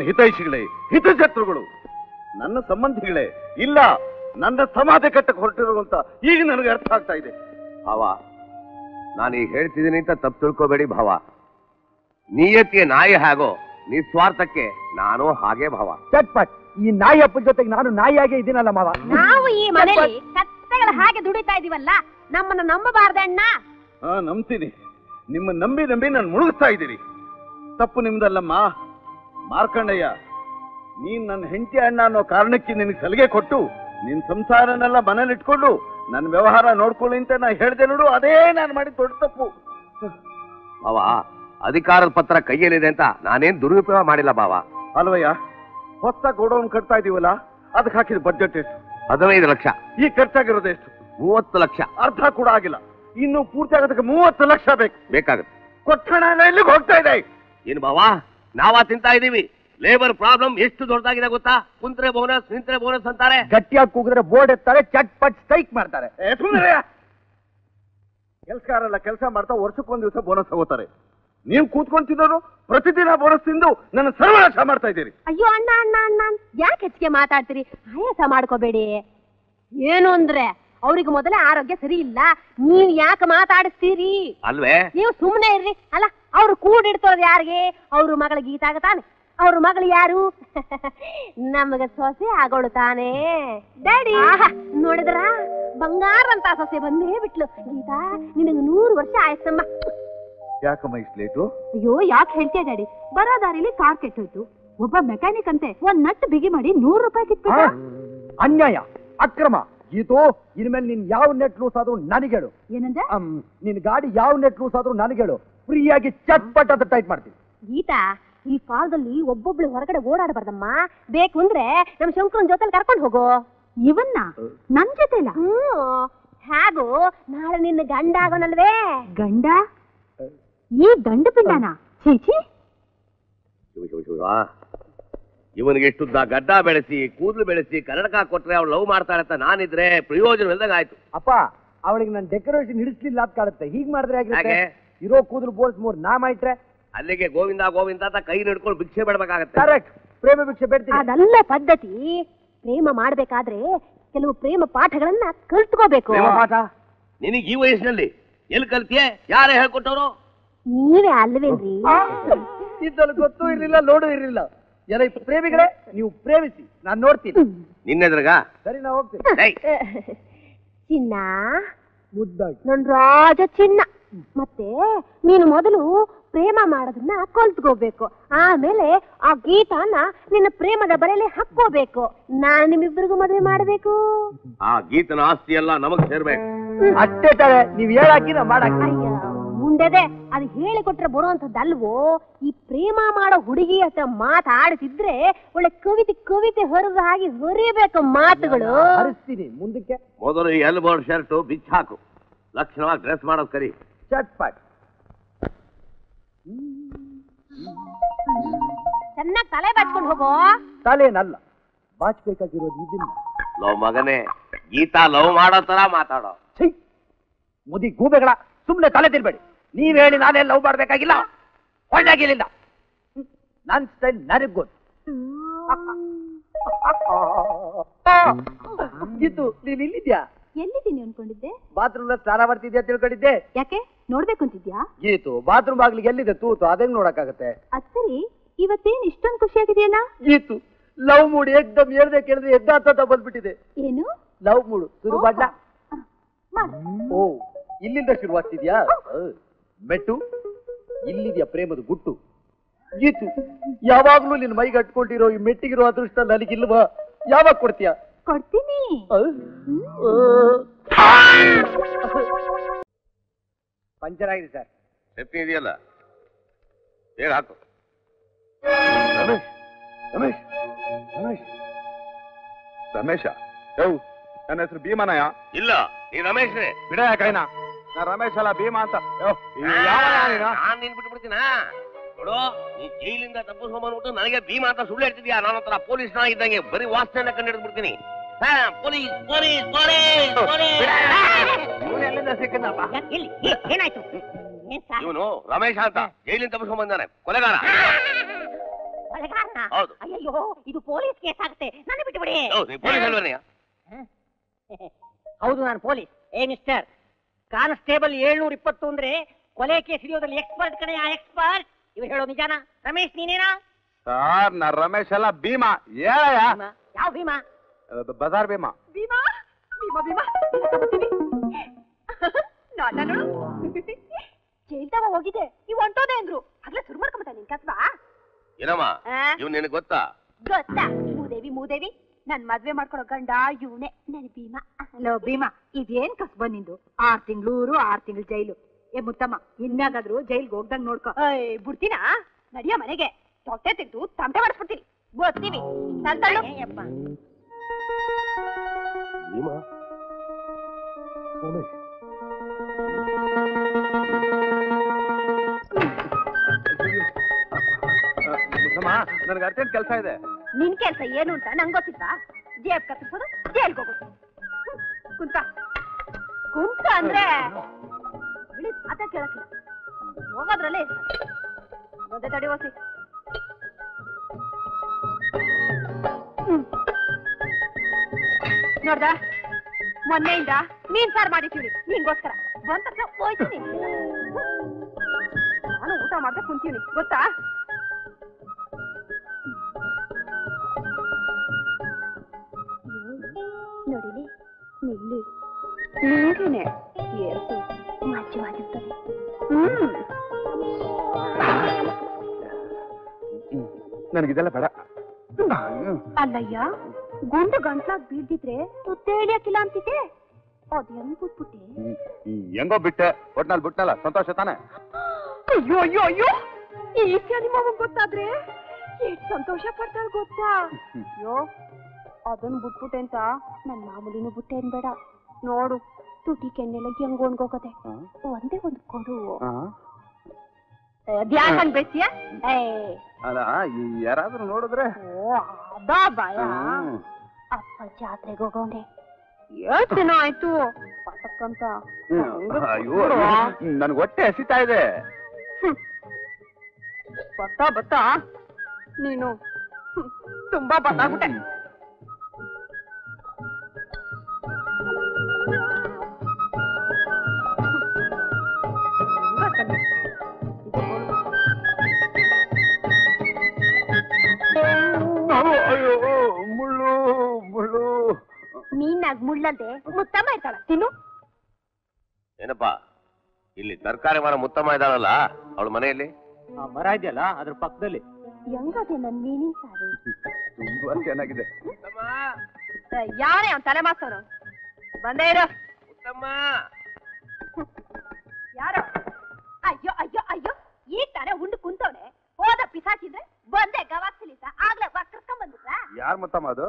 ಹಿತೈಷಿಗಳೇ ಹಿತಶತ್ರುಗಳು ನನ್ನ ಸಂಬಂಧಿಗಳೇ ಇಲ್ಲ ನನ್ನ ಸಮಾಧಿ ಕಟ್ಟಕ್ಕೆ ಹೊರಟಿರುವಂತ ಈಗ ನನಗೆ ಅರ್ಥ ಆಗ್ತಾ ಇದೆ ಭಾವ ನಾನೀಗ ಹೇಳ್ತಿದ್ದೀನಿ ಅಂತ ತಪ್ಪು ತಿಳ್ಕೋಬೇಡಿ ಭಾವ ನಿಯತಿಯ ನಾಯಿ ಹಾಗೋ ನಿಸ್ವಾರ್ಥಕ್ಕೆ ನಾನು ಹಾಗೆ ಭಾವ ಚಟ್ಪಟ್ ಈ ನಾಯಿ ಅಪ್ಪನ ಜೊತೆಗೆ ನಾನು ನಾಯಿಯಾಗೆ ಇದ್ದೀನಲ್ಲ ಮಾವ ನಾವು ಈ ಮನೆಯಲ್ಲಿ ಕತ್ತೆಗಳ ಹಾಗೆ ದುಡಿತಾ ಇದೀವಲ್ಲ ನಮ್ಮನ್ನ ನಂಬಬಾರ್ದಣ್ಣ ಹಾ ನಂಬ್ತೀನಿ ನಿಮ್ಮ ನಂಬಿ ನಂಬಿ ನಾನು ಮುಳುಗಿಸ್ತಾ ಇದ್ದೀರಿ ತಪ್ಪು ನಿಮ್ದಲ್ಲಮ್ಮ ಮಾರ್ಕಂಡಯ್ಯ ನೀನ್ ನನ್ನ ಹೆಂಡತಿ ಅಣ್ಣ ಅನ್ನೋ ಕಾರಣಕ್ಕೆ ನಿನಗೆ ಸಲಿಗೆ ಕೊಟ್ಟು ನಿನ್ ಸಂಸಾರನೆಲ್ಲ ಮನೇಲಿ ಇಟ್ಕೊಂಡು ನನ್ನ ವ್ಯವಹಾರ ನೋಡ್ಕೊಳ್ಳಿ ಅಂತ ನಾ ಹೇಳ್ದೆ ನೋಡು ಅದೇ ನಾನು ಮಾಡಿದ ದೊಡ್ಡ ತಪ್ಪು ಭಾವ ಅಧಿಕಾರದ ಪತ್ರ ಕೈಯಲ್ಲಿದೆ ಅಂತ ನಾನೇನ್ ದುರುಪಯೋಗ ಮಾಡಿಲ್ಲ ಭಾವ ಅಲ್ವಯ್ಯ ಹೊಸ ಗೋಡೌನ್ ಕಟ್ತಾ ಇದೀವಲ್ಲ ಅದಕ್ಕೆ ಹಾಕಿದ ಬಜೆಟ್ ಎಷ್ಟು ಹದಿನೈದು ಲಕ್ಷ ಈ ಖರ್ಚಾಗಿರೋದು ಎಷ್ಟು ಮೂವತ್ತು ಲಕ್ಷ ಅರ್ಧ ಕೂಡ ಆಗಿಲ್ಲ ಇನ್ನು ಪೂರ್ತಿ ಆಗೋದಕ್ಕೆ ಮೂವತ್ತು ಲಕ್ಷ ಬೇಕು ಬೇಕಾಗುತ್ತೆ ಕೊಟ್ಟಣ ಎಲ್ಲಿಗೆ ಹೋಗ್ತಾ ಇದೆ ಏನು ಭಾವ ನಾವಾ ತಿಂತಾ ಇದೀವಿ ಲೇಬರ್ ಪ್ರಾಬ್ಲಮ್ ಎಷ್ಟು ದೊಡ್ಡದಾಗಿದೆ ಗೊತ್ತಾ ಕುಂತ್ರೆ ಬೋನಸ್ ನಿಂತ್ರೆ ಬೋನಸ್ ಅಂತಾರೆ ಗಟ್ಟಿಯಾಗಿ ಕೂಗಿದ್ರೆ ಬೋರ್ಡ್ ಎತ್ತಾರೆ ಚಟ್ಪಟ್ ಸ್ಟ್ರೈಕ್ ಮಾಡ್ತಾರೆ ಕೆಲಸಗಾರಲ್ಲ ಕೆಲಸ ಮಾಡ್ತಾ ವರ್ಷಕ್ಕೊಂದ್ ದಿವಸ ಬೋನಸ್ ತಗೋತಾರೆ ನೀವು ಕೂತ್ಕೊಂಡು ತಿನ್ನೋರು ಪ್ರತಿದಿನ ಬೋನಸ್ ತಿಂದು ನನ್ನ ಸರ್ವನಾಶ ಮಾಡ್ತಾ ಇದ್ದೀರಿ ಅಯ್ಯೋ ಅಣ್ಣ ಅಣ್ಣ ಅಣ್ಣ ಯಾಕೆ ಹೆಚ್ಚಿಗೆ ಮಾತಾಡ್ತೀರಿ ಆಯಾಸ ಮಾಡ್ಕೋಬೇಡಿ ಏನು ಅಂದ್ರೆ ಅವ್ರಿಗೆ ಮೊದಲೇ ಆರೋಗ್ಯ ಸರಿ ಇಲ್ಲ ನೀವ್ ಯಾಕೆ ಮಾತಾಡಿಸ್ತೀರಿ ಅಲ್ವೇ ನೀವು ಸುಮ್ಮನೆ ಇರ್ರಿ ಅಲ್ಲ ಅವ್ರು ಕೂಡಿಡ್ತೋದು ಯಾರಿಗೆ ಅವ್ರ ಮಗಳ ಗೀತಾಗ ತಾನೆ ಅವ್ರ ಮಗಳು ಯಾರು ನಮಗ ಸೊಸೆ ಆಗೋಳು ತಾನೇ ಡ್ಯಾಡಿ ನೋಡಿದ್ರ ಬಂಗಾರ ಅಂತ ಸೊಸೆ ಬಂದೇ ಬಿಟ್ಲು ಗೀತಾ ನಿನಗೆ ನೂರು ವರ್ಷ ಆಯ್ತಮ್ಮ ಯಾಕಮ್ಮ ಇಷ್ಟು ಲೇಟು ಅಯ್ಯೋ ಯಾಕೆ ಹೇಳ್ತೀಯ ಡ್ಯಾಡಿ ಬರೋ ದಾರಿಲಿ ಕಾರ್ ಕೆಟ್ಟೋಯ್ತು ಒಬ್ಬ ಮೆಕ್ಯಾನಿಕ್ ಅಂತೆ ಒಂದ್ ನಟ್ ಬಿಗಿ ಮಾಡಿ ನೂರು ರೂಪಾಯಿ ಕಿತ್ಬಿಟ್ಟ ಅನ್ಯಾಯ ಅಕ್ರಮ ಗೀತು ಇನ್ಮೇಲೆ ನೀನ್ ಯಾವ ನೆಟ್ ಲೂಸ್ ಆದ್ರೂ ನನಗೇಳು ಏನಂದ್ರೆ ಅಮ್, ನಿನ್ ಗಾಡಿ ಯಾವ ನೆಟ್ ಲೂಸ್ ಆದ್ರೂ ನನಗೇಳು ಫ್ರೀಯಾಗಿ ಚಟ್ಪಟ್ ಅಂತ ಟೈಟ್ ಮಾಡ್ತೀನಿ ಗೀತಾ ಈ ಕಾಲದಲ್ಲಿ ಒಬ್ಬೊಬ್ಳು ಹೊರಗಡೆ ಓಡಾಡಬಾರ್ದಮ್ಮ ಬೇಕು ಅಂದ್ರೆ ನಮ್ ಶಂಕರನ್ ಜೊತೆಲಿ ಕರ್ಕೊಂಡು ಹೋಗು ಇವನ್ನ ನನ್ ಜೊತೆ ಹ್ಮ್ ಹೇಗೂ ನಾಳೆ ನಿನ್ನ ಗಂಡ ಆಗೋನಲ್ವೇ ಗಂಡ ಈ ಗಂಡ ಪಿಂಡನ ಚೀಚಿ ಶಿವ ಶಿವ ಶಿವ ಇವನಿಗೆ ಇಷ್ಟುದ್ದ ಗಡ್ಡ ಬೆಳೆಸಿ ಕೂದಲು ಬೆಳೆಸಿ ಕನ್ನಡಕ ಕೊಟ್ರೆ ಅವ್ಳು ಲವ್ ಮಾಡ್ತಾಳೆ ಅಂತ ನಾನಿದ್ರೆ ಪ್ರಯೋಜನ ಇಲ್ದಾಗ ಆಯ್ತು ಅಪ್ಪ ಅವಳಿಗೆ ನಾನು ಡೆಕೋರೇಷನ್ ಹಿಡಿಸ್ಲಿಲ್ಲ ಅಂತ ಕಾಡುತ್ತೆ ಹೀಗ್ ಮಾಡಿದ್ರೆ ಆಗಿರುತ್ತೆ ಹಾಗೆ? ಇರೋ ಕೂದಲು ಬೋಳ್ಸ್ ಮೂರ್ ನಾಮ ಇಟ್ರೆ ಅಲ್ಲಿಗೆ ಗೋವಿಂದ ಗೋವಿಂದ ಅಂತ ಕೈ ಹಿಡ್ಕೊಂಡು ಭಿಕ್ಷೆ ಬಿಡ್ಬೇಕಾಗತ್ತೆ ಕರೆಕ್ಟ್ ಪ್ರೇಮ ಭಿಕ್ಷೆ ಬೇಡ್ತೀನಿ ಅದಲ್ಲ ಪದ್ಧತಿ ಪ್ರೇಮ ಮಾಡ್ಬೇಕಾದ್ರೆ ಕೆಲವು ಪ್ರೇಮ ಪಾಠಗಳನ್ನ ಕಲ್ತ್ಕೋಬೇಕು ಪ್ರೇಮ ಪಾಠ ನಿನಗೆ ಈ ವಯಸ್ಸಿನಲ್ಲಿ ಎಲ್ಲಿ ಕಲ್ತಿಯೇ ಯಾರೇ ಹೇಳ್ಕೊಟ್ಟವ್ರು ನೀವೇ ಅಲ್ವೇನ್ರಿ ಇದ್ದಲ್ಲಿ ಗೊತ್ತೂ ಇರ್ಲಿಲ್ಲ ನೋಡೂ ಇರ್ಲಿಲ್ಲ ಎಲ್ಲ ಈ ಪ್ರೇಮಿಗಳೇ ನೀವು ಪ್ರೇಮಿಸಿ ನಾನ್ ನೋಡ್ತೀನಿ ನಿನ್ನೆದ್ರಗ ಸರಿ ನಾ ಹೋಗ್ತೀನಿ ಏಯ್, ಚಿನ್ನ ಮುದ್ದಾಗಿ ನನ್ ರಾಜ ಚಿನ್ನ ಮತ್ತೆ ನೀನು ಮೊದಲು ಪ್ರೇಮ ಮಾಡೋದನ್ನ ಕಲ್ತ್ಕೋಬೇಕು ಆಮೇಲೆ ಆ ಗೀತಾನ ನಿನ್ನ ಪ್ರೇಮದ ಬಲೆಯಲ್ಲಿ ಹಾಕೋಬೇಕು ನಾನ್ ನಿಮ್ಮಿಬ್ಬರಿಗೂ ಮದುವೆ ಮಾಡ್ಬೇಕು ಆ ಗೀತನ ಆಸ್ತಿ ಎಲ್ಲ ನಮಗ್ ಸೇರ್ಬೇಕು ಅಷ್ಟೇ ತಾರೆ ನೀವ್ ಹೇಳಾಕಿ ನಾ ಮಾಡಾಕಿ ಅಯ್ಯ ಮುಂಡೆದೆ ಅದು ಹೇಳಿಕೊಟ್ರೆ ಬರುವಂತದ್ದಲ್ವೋ ಈ ಪ್ರೇಮ ಮಾಡೋ ಹುಡುಗಿ ಹತ್ರ ಮಾತಾಡ್ತಿದ್ರೆ ಒಳ್ಳೆ ಕವಿತೆ ಕವಿತೆ ಹರಿದ ಹಾಗೆ ಹರಿಬೇಕು ಮಾತುಗಳು ಹರಿಸ್ತೀನಿ ಮುಂದಕ್ಕೆ ಮೊದಲು ಈ ಎಲ್ ಬೋರ್ಡ್ ಶರ್ಟ್ ಬಿಚ್ಚ ಹಾಕು ಲಕ್ಷಣವಾಗಿ ಡ್ರೆಸ್ ಮಾಡೋದು ಕರಿ ಚಟ್ಪಟ್ ಚೆನ್ನಾಗಿ ತಲೆ ಬಾಚ್ಕೊಂಡು ಹೋಗೋ ತಲೆನಲ್ಲ ಬಾಚ್ಬೇಕಾಗಿರೋದು ಇದನ್ನ ಲವ್ ಮಗನೇ ಗೀತಾ ಲವ್ ಮಾಡೋ ತರ ಮಾತಾಡೋ ಛೈ ಮುದಿ ಗೂಬೆಗಳ ಸುಮ್ನೆ ತಲೆ ತಿರ್ಬೇಡಿ ನೀವ್ ಹೇಳಿ ನಾನೇ ಲವ್ ಮಾಡ್ಬೇಕಾಗಿಲ್ಲ ಹೊಳ್ಳಾಗಿರ್ಲಿಲ್ಲ ನನ್ ಸ್ಟೈಲ್ ನನಗ್ ಗೊತ್ತು ಗೀತು ನೀನ್ ಇಲ್ಲಿದ್ಯಾ ಎಲ್ಲಿದ್ದೀನಿ ಅನ್ಕೊಂಡಿದ್ದೆ ಬಾತ್ರೂಮ್ ಸ್ನಾನ ಮಾಡ್ತಿದ್ಯಾ ತಿಳ್ಕೊಂಡಿದ್ದೆ ಯಾಕೆ ನೋಡ್ಬೇಕು ಅಂತಿದ್ಯಾ ಗೀತು ಬಾತ್ರೂಮ್ ಬಾಗ್ಲಿಗೆ ಎಲ್ಲಿದೆ ತೂತು ಅದಂಗ್ ನೋಡಕ್ಕಾಗತ್ತೆ ಅದ್ ಸರಿ ಇವತ್ತೇನ್ ಇಷ್ಟೊಂದು ಖುಷಿಯಾಗಿದೆಯಲ್ಲ ಗೀತು ಲವ್ ಮೂಡ್ ಏಕ್ದಮ್ ಹೇಳ್ದೆ ಕೇಳಿದ್ರೆ ಎದ್ದಾತ ಬಂದ್ಬಿಟ್ಟಿದೆ ಏನು ಲವ್ ಮೂಡು ಶುರು ಮಾಡ್ಲಾ ಮಾಡು. ಓ ಇಲ್ಲಿಂದ ಶುರುವಾಗ್ತಿದ್ಯಾ ಮೆಟ್ಟು ಇಲ್ಲಿದ್ಯಾ ಪ್ರೇಮದ ಗುಟ್ಟು ಗೀತು ಯಾವಾಗ್ಲೂ ನಿನ್ ಮೈಗೆ ಅಟ್ಕೊಂಡಿರೋ ಈ ಮೆಟ್ಟಿಗಿರೋ ಅದೃಷ್ಟ ನನಗಿಲ್ವಾ ಯಾವಾಗ ಕೊಡ್ತೀಯಾ ಕೊಡ್ತೀನಿ ಪಂಚರ್ ಆಗಿದೆ ಸರ್ ಎತ್ತಿ ಇದೆಯಲ್ಲ ಬೇಗ ಹಾಕು ರಮೇಶ್ ರಮೇಶ್ ರಮೇಶ್ ರಮೇಶ ಯವ್ ನನ್ನ ಹೆಸರು ಭೀಮನಯ್ಯ ಇಲ್ಲ ನೀ ರಮೇಶ್ನೇ ಬಿಡ ಕೈನ ನಾ ರಮೇಶ್ ಅಲ್ಲ ಭೀಮ ಅಂತ ಯವ್, ಈ ಯಾವನ ನೀನು? ನಾನ್ ನಿನ್ ಬಿಟ್ಬಿಡ್ತೀನ ನೋಡು ನೀ ಜೈಲಿಂದ ತಪ್ಪಿಸ್ಕೊಂಡ್ಬಂದ್ಬಿಟ್ಟು ನನಗೆ ಭೀಮಾ ಅಂತ ಸುಳ್ಳು ಹೇಳ್ತಿದ್ಯಾ ನಾನು ಹತ್ರ ಪೊಲೀಸ್ ನಾ ಇದ್ದಂಗೆ ಬರೀ ವಾಸನೆಯನ್ನ ಕಂಡು ಹಿಡಿದ್ಬಿಡ್ತೀನಿ ಹಾ ಪೊಲೀಸ್ ಪೊಲೀಸ್ ಪೊಲೀಸ್ ಇವ್ನು ಎಲ್ಲಿಂದ ಸಿಕ್ಕನಪ್ಪ ಏನಾಯ್ತು ಇವನು ರಮೇಶ ಅಂತ ಜೈಲಿಂದ ತಪ್ಪಿಸ್ಕೊಂಡ್ ಬಂದಾನೆ ಕೊಲೆಗಾರ ಕೊಲೆಗಾರನ ಹೌದು. ಅಯ್ಯಯ್ಯೋ ಇದು ಪೊಲೀಸ್ ಕೇಸ್ ಆಗುತ್ತೆ ನನ್ನ ಬಿಟ್ಟುಬಿಡಿ ಹೌದು, ನೀವ್ ಪೊಲೀಸ್ ಅಲ್ವೇನೆ ಹೌದು ನಾನು ಪೊಲೀಸ್ ಏ ಮಿಸ್ಟರ್ ಕಾನ್ಸ್ಟೇಬಲ್ ಏಳ್ನೂರ ಇಪ್ಪತ್ತು ಅಂದ್ರೆ ಕೊಲೆ ಕೇಸ್ ಹಿಡಿಯೋದ್ರಲ್ಲಿ ಎಕ್ಸ್ಪರ್ಟ್ ಕಡೆ ಆ ಎಕ್ಸ್ಪರ್ಟ್ ಇವ್ರು ಹೇಳೋ ನಿಜಾನ ರಮೇಶ್ ನೀನೇನಾ ಸರ್ ನಾ ರಮೇಶ್ ಅಲ್ಲ ಭೀಮಾ ಹೇಳಯ್ಯ ಭೀಮಾ? ಯಾವ ಭೀಮಾ ಬಜಾರ್ ಭೀಮಾ ಭೀಮಾ ಭೀಮಾ ಭೀಮಾ ನಿನ್ನ ತಗೋತೀವಿ ನಾನು ಜೈಲ್ದಾಗ ಹೋಗಿದೆ ನೀವು ಹೊಂಟೋದೆ ಅಂದ್ರು ಆಗ್ಲೇ ಶುರು ಮಾಡ್ಕೊಂಬಿಟ್ಟ ನಿನ್ ಕಸ್ಬಾ ಏನಮ್ಮ ಆ? ಇವ್ ನಿನಗ್ ಗೊತ್ತಾ ಗೊತ್ತಾ ಮೂದೇವಿ ಮೂದೇವಿ ನನ್ ಮದ್ವೆ ಮಾಡ್ಕೊಡೋ ಗಂಡ ಇವನೇ ನನ್ ಭೀಮಾ ಹಲೋ ಭೀಮಾ ಇದೇನ್ ಕಸ್ಬ ನಿಂದು ಆರ್ ತಿಂಗಳೂರು ಆರ್ ತಿಂಗಳು ಜೈಲು ಏ ಮುತ್ತಮ್ಮ ಇನ್ನಾಗಾದ್ರೂ ಜೈಲ್ಗೆ ಹೋಗ್ದಂಗ್ ನೋಡ್ಕೊ ಏಯ್ ಬಿಡ್ತೀನಾ ನಡಿಯ ಮನೆಗೆ ತೊಟ್ಟೆ ತೆಗ್ದು ತಮಟೆ ಮಾಡಿಸ್ಬಿಡ್ತೀನಿ ಗೊತ್ತೀವಿ ತಳ್ಳು ಏಯಪ್ಪ ಭೀಮಾ ರಮೇಶ್ ನನಗೆ ಅರ್ಜೆಂಟ್ ಕೆಲಸ ಇದೆ ನಿನ್ ಕೆಲ್ಸ ಏನು ಅಂತ ನಂಗ್ ಗೊತ್ತಿತ್ತಾ ಜೇಬ್ ಕತ್ತಿಸ್ಬೋದು ಜೈಲ್ಗೆ ಹೋಗೋದು ಹ್ಮ್, ಕುಂತ ಕುಂತ ಅಂದ್ರೆ ಹೇಳಿದ್ ಮಾತಾ ಕೇಳಕ್ಕಿಲ್ಲ ಹೋಗೋದ್ರಲ್ಲೇ ಇರ್ತಾರೆ ಮುಂದೆ ತಡಿ ಹೋಸಿ ನೋಡ್ದ ಮೊನ್ನೆಯಿಂದ ಮೀನ್ ಸಾರ್ ಮಾಡಿದ್ದೀವಿ ನಿಂಗೋಸ್ಕರ ಬಂದ ತಕ್ಷಣ ಹೋಯ್ತೀನಿ ನಾನು ಊಟ ಮಾಡ್ದೆ ಕುಂತೀವಿ ಗೊತ್ತಾ ನೋಡಿಲಿ ನಿಲ್ಲಿ ನಿಂಗೇನೆ ಏರ್ಸು ಮಜ್ಜವಾಗಿರ್ತದೆ ಹ್ಮ್ ನನಗಿದೆಲ್ಲ ಬೇಡ ಅಲ್ಲಯ್ಯ ಗುಂಡು ಗಂಟ್ಲಾಗ್ ಬೀಳ್ದಿದ್ರೆ ತುತ್ತೇಳಿಯಕ್ಕಿಲ್ಲ ಅಂತಿದ್ದೆ ಅದ್ ಹೆಂಗ್ ಬಿಟ್ಬಿಟ್ಟೆ ಹೆಂಗೋ ಬಿಟ್ಟೆ ಒಟ್ನಲ್ಲಿ ಬಿಟ್ನಲ್ಲ ಸಂತೋಷ ತಾನೆ ಅಯ್ಯೋ ಅಯ್ಯೋ ಅಯ್ಯೋ ಈ ವಿಷಯ ನಿಮ್ಮ ಅವ್ವಗ್ ಗೊತ್ತಾದ್ರೆ ಎಷ್ಟ್ ಸಂತೋಷ ಪಡ್ತಾಳ ಗೊತ್ತಾ ಅಯ್ಯೋ ಅದನ್ ಬಿಟ್ಬಿಟ್ಟೆ ಅಂತ ನನ್ ಮಾಮೂಲಿನೂ ಬಿಟ್ಟೆ ಬೇಡ ನೋಡು ತುಟಿ ಕೆನ್ನೆಲ್ಲ ಹೆಂಗ್ ಒಣ್ಗೋಗದೆ ಒಂದೇ ಒಂದು ಕೊಡು ದ್ಯಾಕಂಗ್ ಬೆಸ್ತಿಯ ಏ ಅಲ್ಲ ಈ ಯಾರಾದ್ರೂ ನೋಡಿದ್ರೆ ಓ ಅದಾ ಭಯ ಹ್ಮ್. ಅಪ್ಪ ಜಾತ್ರೆಗೆ ಹೋಗೋನೆ ಎಷ್ಟ್ ದಿನ ಆಯ್ತು ಪಟಕ್ಕಂತ ಅಯ್ಯೋ ನನ್ಗೆ ಹೊಟ್ಟೆ ಹಸಿತಾ ಇದೆ ಬತ್ತಾ ಬತ್ತಾ ನೀನು ಹ್ಮ್, ತುಂಬಾ ಬತ್ತಾಗ್ಬಿಟ್ಟೆ ಅಯ್ಯೋ ಮುಳ್ಳು ಮುಳ್ಳು ನೀನಾಗ್ ಮುಳ್ಳಂತೆ ಮುತ್ತಮ್ಮ ಇರ್ತಾಳ ತಿನ್ನು ಏನಪ್ಪ ಇಲ್ಲಿ ತರಕಾರಿ ಮರ ಮುತ್ತಮ್ಮ ಇದ್ದಾಳಲ್ಲ ಅವಳ ಮನೆಯಲ್ಲಿ ಆ ಮರ ಇದೆಯಲ್ಲ ಅದ್ರ ಪಕ್ಕದಲ್ಲಿ ಹೆಂಗದೆ ನನ್ ಮೀನಿನ ಸಾರು ತುಂಬಾ ಚೆನ್ನಾಗಿದೆ ಯಾರೇ ಅವ್ನ್ ತಲೆ ಮಾಸ್ತವನು ಬಂದೇ ಇರೋ ಮುತ್ತಮ್ಮ ಯಾರು ಅಯ್ಯೋ ಅಯ್ಯೋ ಅಯ್ಯೋ ಈ ತಾನೇ ಉಂಡು ಕುಂತವನೆ ಹೋದ ಪಿಸಾಚಿದ್ರೆ ಬಂದೆ ಗವಾಕ್ಸಿಲಿಸ ಆಗ್ಲೇ ಕರ್ಕೊಂಡ್ ಬಂದ್ಬಿಟ್ರ ಯಾರ್ ಮತ್ತಮ್ಮ ಅದು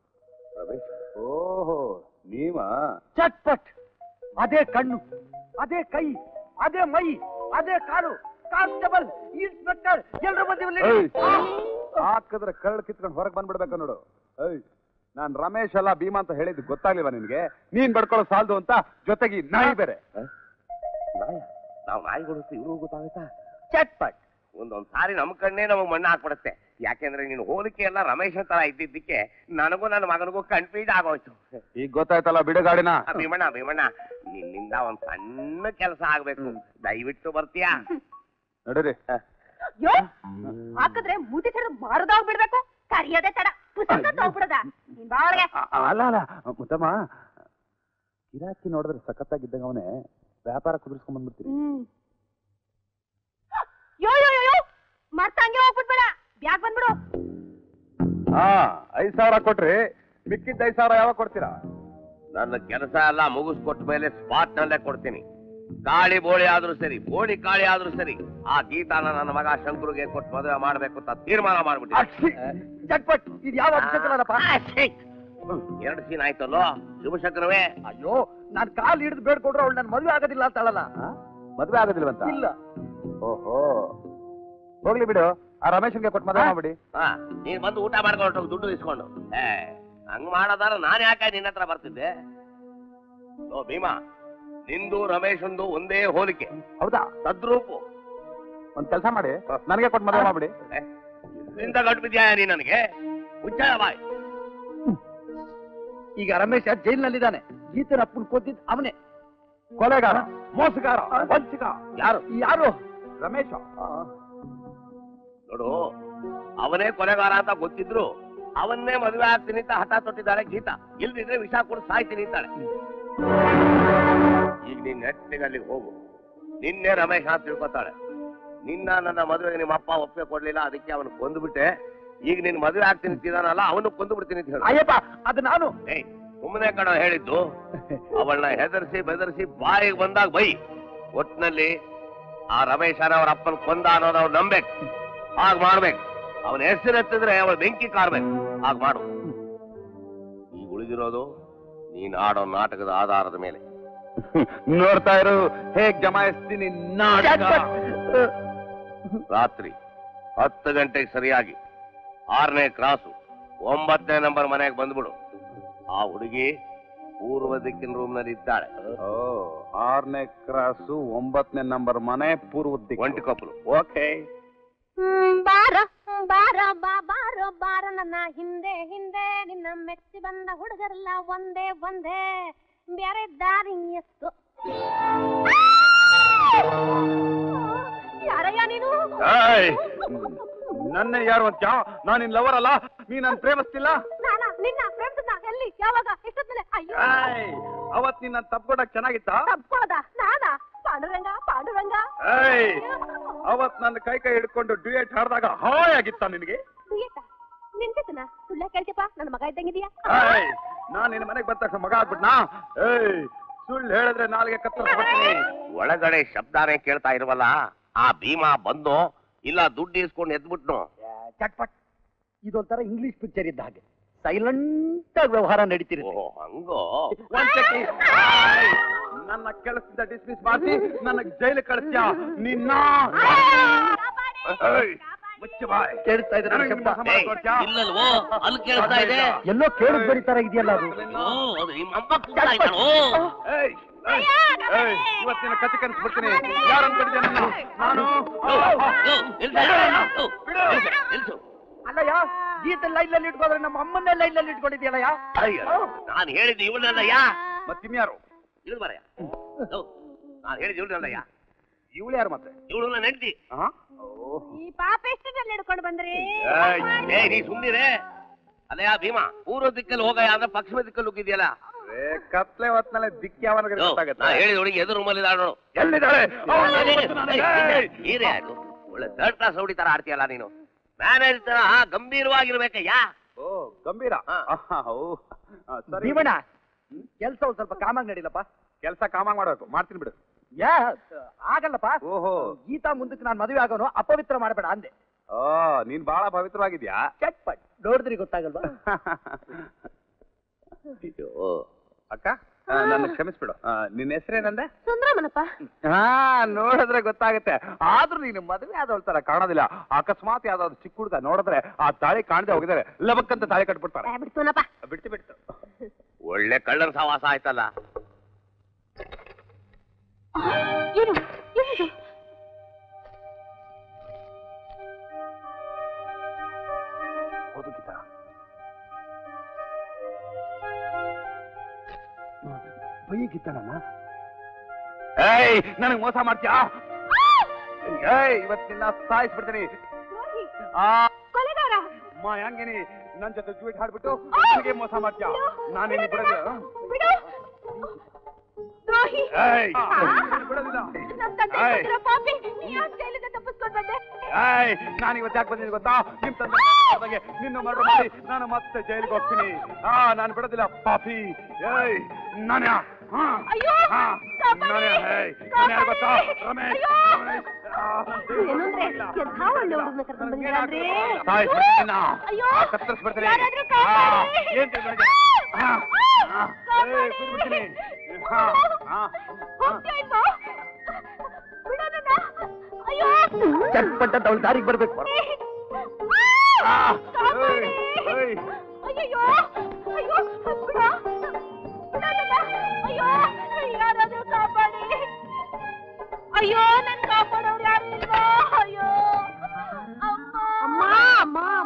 ಓಹೋ ನೀವಾ ಚಟ್ಪಟ್ ಅದೇ ಕಣ್ಣು ಅದೇ ಕೈ ಅದೇ ಮೈ ಅದೇ ಕಾಲು ಕಾನ್ಸ್ಟೇಬಲ್ ಇನ್ಸ್ಪೆಕ್ಟರ್ ಎಲ್ಲರೂ ಬಂದಿವಲ್ಲಿ ಏಯ್, ಹಾಕಿದ್ರೆ ಕರಳು ಕಿತ್ಕೊಂಡು ಹೊರಗೆ ಬಂದ್ಬಿಡ್ಬೇಕು ನೋಡು ಏಯ್ ನಾನ್ ರಮೇಶ್ ಅಲ್ಲ ಭೀಮಾ ಅಂತ ಹೇಳಿದ್ದು ಗೊತ್ತಾಗ್ಲಿಲ್ವಾ ನಿನ್ಗೆ ನೀನ್ ಬಡ್ಕೊಳ್ಳೋ ಸಾಲದು ಅಂತ ಜೊತೆಗೆ ಈ ನಾಯಿ ಬೇರೆ ನಾಯ ನಾವು ನಾಯಿ ಕೊಡುತ್ತೆ ಇವ್ರಿಗೂ ಗೊತ್ತಾಗುತ್ತಾ ಚಟ್ಪಟ್ ಒಂದೊಂದ್ ಸಾರಿ ನಮ್ ಕಣ್ಣೇ ನಮಗ್ ಮಣ್ಣು ಹಾಕ್ಬಿಡುತ್ತೆ ಯಾಕೆಂದ್ರೆ ನೀನು ಹೋಲಿಕೆ ಎಲ್ಲ ರಮೇಶ್ ತರ ಇದ್ದಿದ್ದಕ್ಕೆ ನನಗೂ ನನ್ನ ಮಗನಿಗೂ ಕನ್ಫ್ಯೂಸ್ ಆಗೋಯ್ತು ಈಗ ಗೊತ್ತಾಯ್ತಲ್ಲ ಬಿಡುಗಾಡಿನ ಆ, ಭೀಮಣ್ಣ ಭೀಮಣ್ಣ ನಿನ್ನಿಂದ ಒಂದ್ ಸಣ್ಣ ಕೆಲಸ ಆಗ್ಬೇಕು ದಯವಿಟ್ಟು ಬರ್ತೀಯಾ ನಡೀರಿ ಯೋ ಹಾಕಿದ್ರೆ ಮೂತಿ ಸಿಡಿದು ಮಾರದಾಗ ಬಿಡ್ಬೇಕು ಕರಿಯೋದೇ ತಡ ಪುಸ್ತಕ ತಗೋಬಿಡದ ನಿನ್ ಬಾವಳಿಗೆ ಅ- ಅಲ್ಲ ಅಲ್ಲ ಮುತ್ತಮ್ಮ ಗಿರಾಕಿ ನೋಡಿದ್ರೆ ಸಖತ್ತಾಗಿದ್ದಂಗ ಅವನೇ ವ್ಯಾಪಾರ ಕುದುರ್ಸ್ಕೊಂಡ್ ಬಂದ್ಬಿಡ್ತೀರಿ ಹ್ಮ್ ಯೋ ಯೋ ಯೋ ಯೋ ಮರ್ತ ಹಂಗೆ ಹೋಗ್ಬಿಡ್ಬೇಡ ಬ್ಯಾಗ್ ಬಂದ್ಬಿಡು ಹಾ ಐದ್ ಸಾವಿರ ಕೊಟ್ರಿ ಮಿಕ್ಕಿದ್ದ ಐದ್ ಸಾವಿರ ಯಾವಾಗ ಕೊಡ್ತೀರಾ ನನ್ನ ಕೆಲಸ ಎಲ್ಲ ಮುಗಿಸ್ಕೊಟ್ಟ ಮೇಲೆ ಸ್ಪಾಟ್ ನಲ್ಲೇ ಕೊಡ್ತೀನಿ ಕಾಳಿ ಬೋಳಿ ಆದ್ರೂ ಸರಿ ಬೋಳಿ ಕಾಳಿ ಆದ್ರೂ ಸರಿ ಆ ಗೀತಾನ ನನ್ನ ಮಗ ಶಂಕರುಗೆ ಕೊಟ್ಟು ಮದುವೆ ಮಾಡ್ಬೇಕು ಅಂತ ತೀರ್ಮಾನ ಮಾಡ್ಬಿಟ್ಟಿದ್ದೀನಿ ಅಕ್ಷಿ ಚಟ್ಪಟ್ ಇದು ಯಾವ ಅಭಿಷೇಕನಪ್ಪ ಎರಡು ಸೀನ್ ಆಯ್ತಲ್ಲೋ ಶುಭಶಂಕರವೇ ಅಯ್ಯೋ ನಾನ್ ಕಾಲ್ ಹಿಡಿದು ಬೇಡ್ಕೊಂಡ್ರೆ ಅವಳು ನನ್ ಮದುವೆ ಆಗೋದಿಲ್ಲ ಅಂತ ಹೇಳಲ್ಲ ಮದ್ವೆ ಆಗೋದಿಲ್ವಂತ ಇಲ್ಲ ಓಹೋ ಹೋಗ್ಲಿ ಬಿಡು ಆ ರಮೇಶನ್ಗೆ ಕೊಟ್ಟು ಮದುವೆ ಮಾಡ್ಬಿಡಿ ಹಾ ನೀನ್ ಬಂದು ಊಟ ಮಾಡ್ಕೊಂಡು ಹೋಗ್ ದುಡ್ಡು ಇಸ್ಕೊಂಡು ಏ ಹಂಗ್ ಮಾಡೋದಾರ ನಾನ್ ಯಾಕೆ ನಿನ್ನ ಹತ್ರ ಬರ್ತಿದ್ದೆ ಓ ಭೀಮಾ ನಿಂದು ರಮೇಶಂದು ಒಂದೇ ಹೋಲಿಕೆ ಹೌದಾ ತದ್ರೂಪು ಒಂದ್ ಕೆಲಸ ಮಾಡಿ ನನಗೆ ಕೊಟ್ಟು ಮದುವೆ ಮಾಡ್ಬಿಡಿ ಏ, ಇಲ್ಲ ನಿಂದ ಗಟ್ಟು ಬಿದ್ಯಾಯ ನೀ ನನಗೆ ಮುಚ್ಚಾಯ ಬಾಯ್ ಈಗ ರಮೇಶ ಜೈಲಿನಲ್ಲಿದ್ದಾನೆ ಗೀತನ ಅಪ್ಪನ್ ಕೊದ್ದಿದ್ ಅವನೇ ಕೊಲೆಗಾರ ಮೋಸಗಾರ ವಂಚಕ ಯಾರು ಯಾರು ರಮೇಶ ನೋಡು ಅವನೇ ಕೊಲೆಗಾರ ಅಂತ ಗೊತ್ತಿದ್ರು ಅವನ್ನೇ ಮದುವೆ ಆಗ್ತೀನಿ ಅಂತ ಹಠ ತೊಟ್ಟಿದ್ದಾಳೆ ಗೀತಾ ಇಲ್ದಿದ್ರೆ ವಿಷ ಕೊಡು ಸಾಯ್ತೀನಿ ಅಂತಾಳೆ ಈಗ ನೀನ್ ನೆಟ್ಟಿಗೆ ಅಲ್ಲಿಗೆ ಹೋಗು ನಿನ್ನೆ ರಮೇಶ್ ಅಂತ ತಿಳ್ಕೊತಾಳೆ ನಿನ್ನ ನನ್ನ ಮದುವೆಗೆ ನಿಮ್ಮ ಅಪ್ಪ ಒಪ್ಪಿಗೆ ಕೊಡ್ಲಿಲ್ಲ ಅದಕ್ಕೆ ಅವನು ಕೊಂದ್ಬಿಟ್ಟೆ ಈಗ ನಿನ್ ಮದುವೆ ಆಗ್ತೀನಿ ಅಂತಿದಾನಲ್ಲ ಅವನು ಕೊಂದು ಬಿಡ್ತೀನಿ ಅಂತ ಹೇಳು ಅಯ್ಯಪ್ಪ ಅದು ನಾನು ಏಯ್ ಸುಮ್ಮನೆ ಕಣ ಹೇಳಿದ್ದು ಅವಳನ್ನ ಹೆದರ್ಸಿ ಬೆದರ್ಸಿ ಬಾಯಿಗೆ ಬಂದಾಗ ಬೈ ಒಟ್ನಲ್ಲಿ ಆ ರಮೇಶನ ಅವ್ರ ಅಪ್ಪನ ಕೊಂದ ಅನ್ನೋದು ಅವ್ರು ನಂಬೇಕು ಹಾಗ್ ಮಾಡ್ಬೇಕು ಅವನ ಹೆಸರು ಎತ್ತಿದ್ರೆ ಅವಳ ಬೆಂಕಿ ಕಾರ್ಬೇಕು ಹಾಗ್ ಮಾಡು ಈಗ ಉಳಿದಿರೋದು ನೀನ್ ಆಡೋ ನಾಟಕದ ಆಧಾರದ ಮೇಲೆ ನೋಡ್ತಾ ಇರು ಹೇಗ್ ಜಮಾಯಿಸ್ತೀನಿ ನಾಟಕ ರಾತ್ರಿ ಹತ್ತು ಗಂಟೆಗೆ ಸರಿಯಾಗಿ ಆರನೇ ಕ್ರಾಸು ಒಂಬತ್ತನೇ ನಂಬರ್ ಮನೆಗೆ ಬಂದ್ಬಿಡು ಆ ಹುಡುಗಿ ಪೂರ್ವ ದಿಕ್ಕಿನ ರೂಮ್ ನಲ್ಲಿ ಇದ್ದಾಳೆ ಓ ಆರನೇ ಕ್ರಾಸು ಒಂಬತ್ತನೇ ನಂಬರ್ ಮನೆ ಪೂರ್ವ ಒಂಟಿ ಕೊಪ್ಪಲು ಓಕೆ ಹ್ಮ್, ಬಾರ ಹ್ಮ್, ಬಾರ ಬಾ ಬಾರ ಬಾರ ನನ್ನ ಹಿಂದೆ ಹಿಂದೆ ನಿನ್ನ ಮೆಚ್ಚಿ ಬಂದ ಹುಡುಗರೆಲ್ಲ ಒಂದೇ ಒಂದೇ ಬೇರೆ ದಾರಿ ಎಷ್ಟು ಯಾರಯ್ಯ ನೀನು ನನ್ನ ಯಾರು ಅಂತ ನಾನು ನಿನ್ ಲವರ್ ಅಲ್ಲ ನೀ ನನ್ ಪ್ರೇಮಿಸ್ತಿಲ್ಲ ನಾನ ನಿನ್ನ ಫ್ರೆಂಡ್ಸ್ ಎಲ್ಲಿ ಯಾವಾಗ ಎಷ್ಟೊತ್ತಲೆ ಅಯ್ಯೋ ಏಯ್, ಅವತ್ ನಿನ್ನ ತಪ್ಕೊಡಕ್ ಚೆನ್ನಾಗಿತ್ತ ತಪ್ಕೋದ ನಾನಾ ಪಾಂಡುರಂಗ ಪಾಂಡುರಂಗ ಏಯ್ ಅವತ್ ನನ್ನ ಕೈ ಕೈ ಹಿಡ್ಕೊಂಡು ಡ್ಯೂಯೇಟ್ ಹಾಡ್ದಾಗ ಹಾಯ್ ಆಗಿತ್ತ ನಿನಗೆ ದುಯ್ಯಟ ನಿಂತಿತ್ತನ ಸುಳ್ಳ ಕೇಳ್ತಿಪ್ಪ ನನ್ನ ಮಗ ಇದ್ದಂಗಿದ್ಯಾ ಏಯ್ ನಾನ್ ನಿನ್ನ ಮನೆಗ್ ಬಂದ ತಕ್ಷಣ ಮಗ ಆಗ್ಬಿಟ್ನಾ ಏಯ್ ಸುಳ್ಳು ಹೇಳಿದ್ರೆ ನಾಲ್ಗೆ ಕತ್ತರಿಸ್ಬಿಡ್ತೀನಿ ಒಳಗಡೆ ಶಬ್ದಾನೇ ಕೇಳ್ತಾ ಇರುವಲ್ಲ ಆ ಭೀಮಾ ಬಂದು ಇಲ್ಲ ದುಡ್ಡು ಇಸ್ಕೊಂಡು ಎದ್ಬಿಟ್ನು ಚಟ್ಪಟ್ ಇದೊಂಥರ ಇಂಗ್ಲಿಷ್ ಪಿಕ್ಚರ್ ಇದ್ದ ಹಾಗೆ ಸೈಲೆಂಟ್ ಆಗಿ ವ್ಯವಹಾರ ನಡೀತಿರುತ್ತೆ ಓ ಹಂಗೋ ಒಂದ್ second. ಏಯ್, ನನ್ನ ಕೆಲಸದಿಂದ ಡಿಸ್ಮಿಸ್ ಮಾಡಿಸಿ ನನ್ನ ಜೈಲು ಕಳಿಸ್ತ್ಯಾ ನಿನ್ನ ಏಯ್, ಮುಚ್ಚು ಬಾಯ್ ಕೇಳಿಸ್ತಾ ಇದೆ ನನ್ನ ನನಗೆ ಶಬ್ದ ಮೋಸ ಮಾಡ್ಕೊಡ್ತ್ಯಾ? ಇಲ್ಲಲ್ವೋ ಅಲ್ಲಿ ಕೇಳ್ತಾ ಇದೆ ಎಲ್ಲೋ ಕೇಳಿದ್ ಬರೀತಾರ ಇದೆಯಲ್ಲ ಅದು ಓ, ಅದು ನಿಮ್ಮ ಅಮ್ಮ ಕೂಗ್ತಾ ಇದ್ದಾಳೋ? ಏಯ್, ಏಯ್, ಏಯ್, ಇವತ್ತಿನ ಕತೆ ಕನ್ಸ್ಬಿಡ್ತೀನಿ ಯಾರು ಅನ್ಕೊಂಡಿದ್ದೆ ನನ್ನ ನಾನು ಯೋ, ಯೋ, ನಿಲ್ಸು, ಯೋ, ನಿಲ್ಸು, ನಿಲ್ಸು. ಅಲ್ಲಯ್ಯ ಗೀತ ಲೈನ್ ಅಲ್ಲಿ ಇಟ್ಕೊಂಡ್ರೆ ನಮ್ಮ ಅಮ್ಮನ್ನೇ ಲೈನ್ ಅಲ್ಲಿ ಇಟ್ಕೊಂಡಿದ್ಯಲ್ಲಯ್ಯ ಅಯ್ಯೋ, ನಾನು ಹೇಳಿದ್ದು ಇವಳಲ್ಲಯ್ಯ ಮತ್ತಿನ್ಯಾರು ಇಳಿದು ಬರಯ್ಯ ಯೋ, ನಾನು ಹೇಳಿದ್ದು ಇವಳಲ್ಲಯ್ಯ ಇವಳು ಯಾರು ಮತ್ತೆ ಇವಳು ನನ್ನ ಹೆಂಡತಿ ಆ? ಓ. ಈ ಪಾಪ ಎಷ್ಟರಲ್ಲಿ ಹಿಡ್ಕೊಂಡು ಬಂದ್ರಿ ಏಯ್, ಏ ನೀ ಸುಮ್ನಿರೆ ಅಲ್ಲಯ್ಯ ಭೀಮಾ ಪೂರ್ವ ದಿಕ್ಕಲ್ಲಿ ಹೋಗಯ್ಯ ಅಂದ್ರೆ ಪಶ್ಚಿಮ ದಿಕ್ಕಲ್ಲಿ ಹೋಗಿದ್ಯಲ್ಲ ಏ, ಕತ್ಲೆ ಹೊತ್ನಲ್ಲೇ ದಿಕ್ಕಿ ಯಾವನಿಗೆ ಯೋ, ನಾ ಗೊತ್ತಾಗತ್ತೆ ಹೇಳಿದ ಹುಡುಗಿ ಎದುರು ರೂಮಲ್ಲಿ ಇದ್ದಾಳು ಎಲ್ಲಿದ್ದಾಳೆ ಅವ್ಳನ್ನ ಏ, ನೋಡ್ಬಿಟ್ಟು ನಾನು- ಏಯ್! ಹೀರೆ ಆಯ್ತು ಒಳ್ಳೆ ಥರ್ಡ್ ಕ್ಲಾಸ್ ರೌಡಿ ತರ ಆಡ್ತೀಯಲ್ಲ ನೀನು ಮ್ಯಾನೇಜ್ ತರ ಗಂಭೀರವಾಗಿರ್ಬೇಕಯ್ಯ ಓ ಗಂಭೀರ ಹಾ. ಆಹಾ, ಓ. ಆ, ಸರಿ ಭೀಮಣ್ಣ ಕೆಲ್ಸ ಒಂದ್ ಸ್ವಲ್ಪ ಕಾಮಾಗಿ ನಡಿಲಪ್ಪ ಕೆಲಸ ಕಾಮ ಮಾಡ್ಬೇಕು ಮಾಡ್ತೀನಿ ಬಿಡು ಯಾ ಆಗಲ್ಲಪ್ಪ ಓಹೋ ಗೀತಾ ಮುಂದಕ್ಕೆ ನಾನು ಮದುವೆ ಆಗೋನು ಅಪವಿತ್ರ ಮಾಡಬೇಡ ಅಂದೆ ಓ ನೀನ್ ಬಹಳ ಪವಿತ್ರವಾಗಿದ್ಯಾ ಚಟ್ಪಟ್ ನೋಡಿದ್ರಿ ಗೊತ್ತಾಗಲ್ವಾ ಅಕ್ಕ ಆ, ನನ್ನ ಕ್ಷಮಿಸ್ಬಿಡು ಆ, ನಿನ್ನ ಹೆಸರೇನಂದೆ ಸುಂದ್ರಮನಪ್ಪ ಹಾ ನೋಡಿದ್ರೆ ಗೊತ್ತಾಗುತ್ತೆ ಆದ್ರೂ ನೀನು ಮದುವೆ ಆದವಳ ತರ ಕಾಣೋದಿಲ್ಲ ಅಕಸ್ಮಾತ್ ಯಾವ್ದಾದ್ರು ಚಿಕ್ಕ ಹುಡುಗ ನೋಡಿದ್ರೆ ಆ ತಾಳಿ ಕಾಣದೆ ಹೋಗಿದ್ದಾರೆ ಲಬಕ್ಕಂತ ತಾಳಿ ಕಟ್ಬಿಡ್ತಾರೆ ಬಿಡ್ತೋನಪ್ಪ ಬಿಡ್ತು ಬಿಡ್ತು ಒಳ್ಳೆ ಕಳ್ಳನ ಸವಾಸ ಆಯ್ತಲ್ಲ ಏನು ಏನಿದು ಓದು ಗೀತಾ ಬೈ ಗೀತನನ್ನ ಏಯ್ ನನಗ್ ಮೋಸ ಮಾಡ್ತೀಯಾ ಏಯ್ ಇವತ್ತಿನ ಸಾಯಿಸ್ಬಿಡ್ತೀನಿ ದ್ರೋಹಿ ಆ ಕೊಲೆಗಾರ ಅಮ್ಮ ಹೆಂಗೇನಿ ನನ್ ಜೊತೆ ಜೂಟ್ ಹಾಡ್ಬಿಟ್ಟು ನನಗೆ ಮೋಸ ಮಾಡ್ತೀಯಾ ನಾನೇನು ಬಿಡೋದಿಲ್ಲ ಬಿಡು ದ್ರೋಹಿ ಏಯ್ ಆ? ಬಿಡೋದಿಲ್ಲ ನಮ್ ತಂದೆ ಏಯ್. ಕೊಟ್ಟಿರೋ ಪಾಪಿ ನೀ ಯಾಕ್ ಜೈಲಿಂದ ತಪ್ಪಿಸ್ಕೊಂಡ್ ಬಂದೆ ಏಯ್ ನಾನು ಇವತ್ತು ಯಾಕೆ ಬಂದಿದ್ದೀನಿ ಗೊತ್ತಾ ನಿಮ್ ತಂದೆ ಮಾಡ್ದಾಗೆ ನಿನ್ನ ಮರ್ಡರ್ ಮಾಡಿ ನಾನು ಮತ್ತೆ ಜೈಲಿಗೆ ಹೋಗ್ತೀನಿ ಆ ನಾನು ಬಿಡೋದಿಲ್ಲ ಪಾಪಿ ಏಯ್ ನಾನ್ಯಾ ಹಾ ಅಯ್ಯೋ ಹಾ ಕಾಪಾಡಿ! ನಾನೇ ಏಯ್ ನಾನು ಯಾರು ಗೊತ್ತಾ ಕಾಪಾಡಿ! ರಮೇಶ್ ಅಯ್ಯೋ! ರಮೇಶ್ ಆ, ಏನಂದ್ರೆ ಎಂಥ ಒಳ್ಳೆ ಹುಡುಗನ ಕರ್ಕೊಂಡ್ ಬಂದಿದ್ದಾನ್ರಿ ಸಾಯಿಸ್ಬಿಡ್ತೀನಿ ನಾ. ಅಯ್ಯೋ! ಆ, ಕತ್ತರಿಸ್ಬಿಡ್ತೀನಿ ಯಾರಾದ್ರೂ ಆ, ಕಾಪಾಡಿ! ಏನ್ ತಿಳ್ಕೊಂಡಿದ್ಯಾ? ಹಾ, ಹಾ, ಏಯ್, ಬಿಡ್ಬಿಡ್ತೀನಿ. ಹಾ, ಹಾ, ಹಾ. ಹೋಗ್ತೀಯ ಇಲ್ವೋ? ಬಿಡು ನನ್ನ. ಅಯ್ಯೋ ಚಟ್ಪಟ್ ಅಂತ ಅವಳು ದಾರಿಗೆ ಬರ್ಬೇಕು ಆ, ಕಾಪಾಡಿ! ಏಯ್, ಏಯ್. ಅಯ್ಯಯ್ಯೋ ಅಯ್ಯೋ ಬಿಡ ಬಿಡ ನನ್ನ. ಅಯ್ಯೋ ಯಾರಾದ್ರೂ ಕಾಪಾಡಿ ಅಯ್ಯೋ ನನ್ ಕಾಪಾಡೋರು ಯಾರು ಇಲ್ವಾ ಅಯ್ಯೋ ಅಮ್ಮ ಅಮ್ಮ ಅಮ್ಮ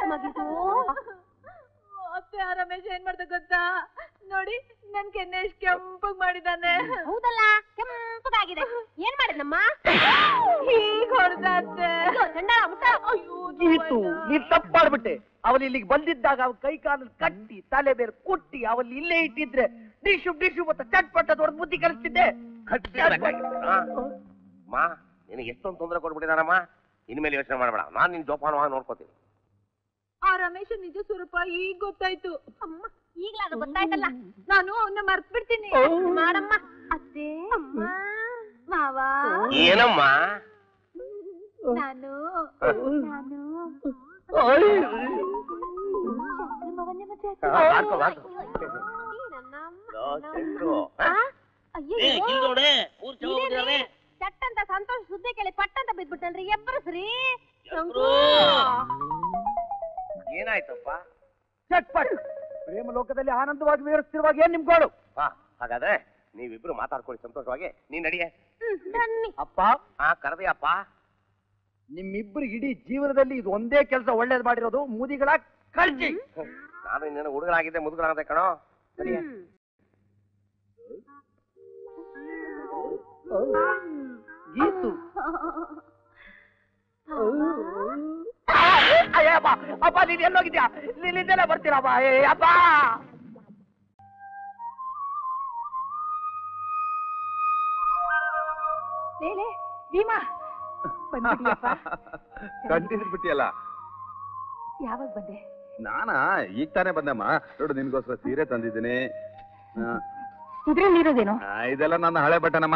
ಮಗಿದು ಅತ್ತೆ ಆ ರಮೇಶ್ ಏನ್ ಮಾಡ್ದ ಗೊತ್ತಾ ನೋಡಿ ನನ್ ಕೆನ್ನೆ ಎಷ್ಟ್ ಕೆಂಪಗ್ ಮಾಡಿದಾನೆ ಹೌದಲ್ಲ ಕೆಂಪಗಾಗಿದೆ ಏನ್ ಮಾಡಿದ್ನಮ್ಮ ಹೀಗ್ ಹೊಡ್ದ ಅತ್ತೆ ಅಯ್ಯೋ, ಚಂಡಾಳ ಮುಟ್ಟ. ಗೀತು ನೀನ್ ತಪ್ಪು ಮಾಡ್ಬಿಟ್ಟೆ ಅವನು ಇಲ್ಲಿಗೆ ಬಂದಿದ್ದಾಗ ಅವನ ಕೈ ಕಾಲಲ್ಲಿ ಕಟ್ಟಿ ತಲೆ ಮೇಲೆ ಕುಟ್ಟಿ ಅವಲ್ಲಿ ಇಲ್ಲೇ ಇಟ್ಟಿದ್ರೆ ಡಿಶು ಡಿಶು ಮತ್ತೆ ಚಟ್ಪಟ್ಟ ದೊಡ್ಡ ಬುದ್ಧಿ ಕಲಿಸ್ತಿದ್ದೆ ಮಾ ನಿನಗೆ ಎಷ್ಟೊಂದು ತೊಂದರೆ ಕೊಟ್ಬಿಟ್ಟಿದಾನಮ್ಮ ಇನ್ಮೇಲೆ ಯೋಚನೆ ಮಾಡಬೇಡ ನಾನು ನಿನ್ ಜೋಪಾನವಾಗಿ ನೋಡ್ಕೋತೀನಿ ಆ ರಮೇಶ್ ನಿಜ ಸ್ವರೂಪ ಈಗ ಗೊತ್ತಾಯ್ತು ಅಮ್ಮ ಈಗ್ಲೇ ಅದು ಗೊತ್ತಾಯ್ತಲ್ಲ ನಾನು ಅವನ್ನ ಮರ್ತ್ ಬಿಡ್ತೀನಿ ಮಾಡಮ್ಮ ಅತ್ತೆ ಮಾವ ಏನಮ್ಮ ನಾನು ನಾನು ಮಾವನ್ನೇ ಮದ್ವೆ ಆಗ್ತೀನಿ. ಮಾಡ್ಕೊ, ಮಾಡ್ಕೊ. ಲೋ, ಚಂದ್ರು. ಚಟ್ ಅಂತ ಸಂತೋಷ ಸುದ್ದಿ ಕೇಳಿ ಪಟ್ ಅಂತ ಬಿದ್ಬಿಟ್ಟಲ್ರಿ ಎಬ್ಬರಸ್ರಿ ಏನಾಯ್ತಪ್ಪ ಚಟ್ಪಟ್ ಪ್ರೇಮ ಲೋಕದಲ್ಲಿ ಆನಂದವಾಗಿ ವಿವರಿಸ್ತಿರುವಾಗ ಏನ್ ನಿಮ್ಗೋಳು ಬಾ ಹಾಗಾದ್ರೆ ನೀವಿಬ್ರು ಮಾತಾಡ್ಕೊಳ್ಳಿ ಸಂತೋಷವಾಗಿ ನೀನ್ ನಡಿಯೇ ಬನ್ನಿ ಅಪ್ಪ ಹಾ ಕರೆದೆಯಪ್ಪ ನಿಮ್ಮಿಬ್ರು ಇಡೀ ಜೀವನದಲ್ಲಿ ಇದು ಒಂದೇ ಕೆಲಸ ಒಳ್ಳೇದ್ ಮಾಡಿರೋದು ಮುದಿಗಳ ಕಳ್ಸಿ ನಾನು ಇನ್ನೇನು ಹುಡುಗನಾಗಿದ್ದೆ ಮುದುಗನಾಗದೆ ಕಣೋ ನಡಿಯೇ ಗೀತು ಅಯ್ಯ ಅಪ್ಪ ಅಪ್ಪ ನೀನ್ ಎಲ್ಲೋಗಿದ್ಯಾ ನೀನ್ ಇಲ್ಲೆಲ್ಲ ಬರ್ತೀರಪ್ಪ ಏ ಅಪ್ಪ ಲೇಲೆ ಭೀಮಾ ಬಂದ್ಬಿಟ್ಯಪ್ಪ ಕಂಡಿದ್ಬಿಟ್ಟಿಯಲ್ಲ ಯಾವಾಗ ಬಂದೆ ನಾನಾ ಈಗ ತಾನೇ ಬಂದಮ್ಮ ನೋಡು ನಿನ್ಗೋಸ್ಕರ ಸೀರೆ ತಂದಿದ್ದೀನಿ ಆ, ಇದ್ರಲ್ಲಿರೋದೇನು ಆ, ಇದೆಲ್ಲ ನನ್ನ ಹಳೆ ಬಟ್ಟನಮ್ಮ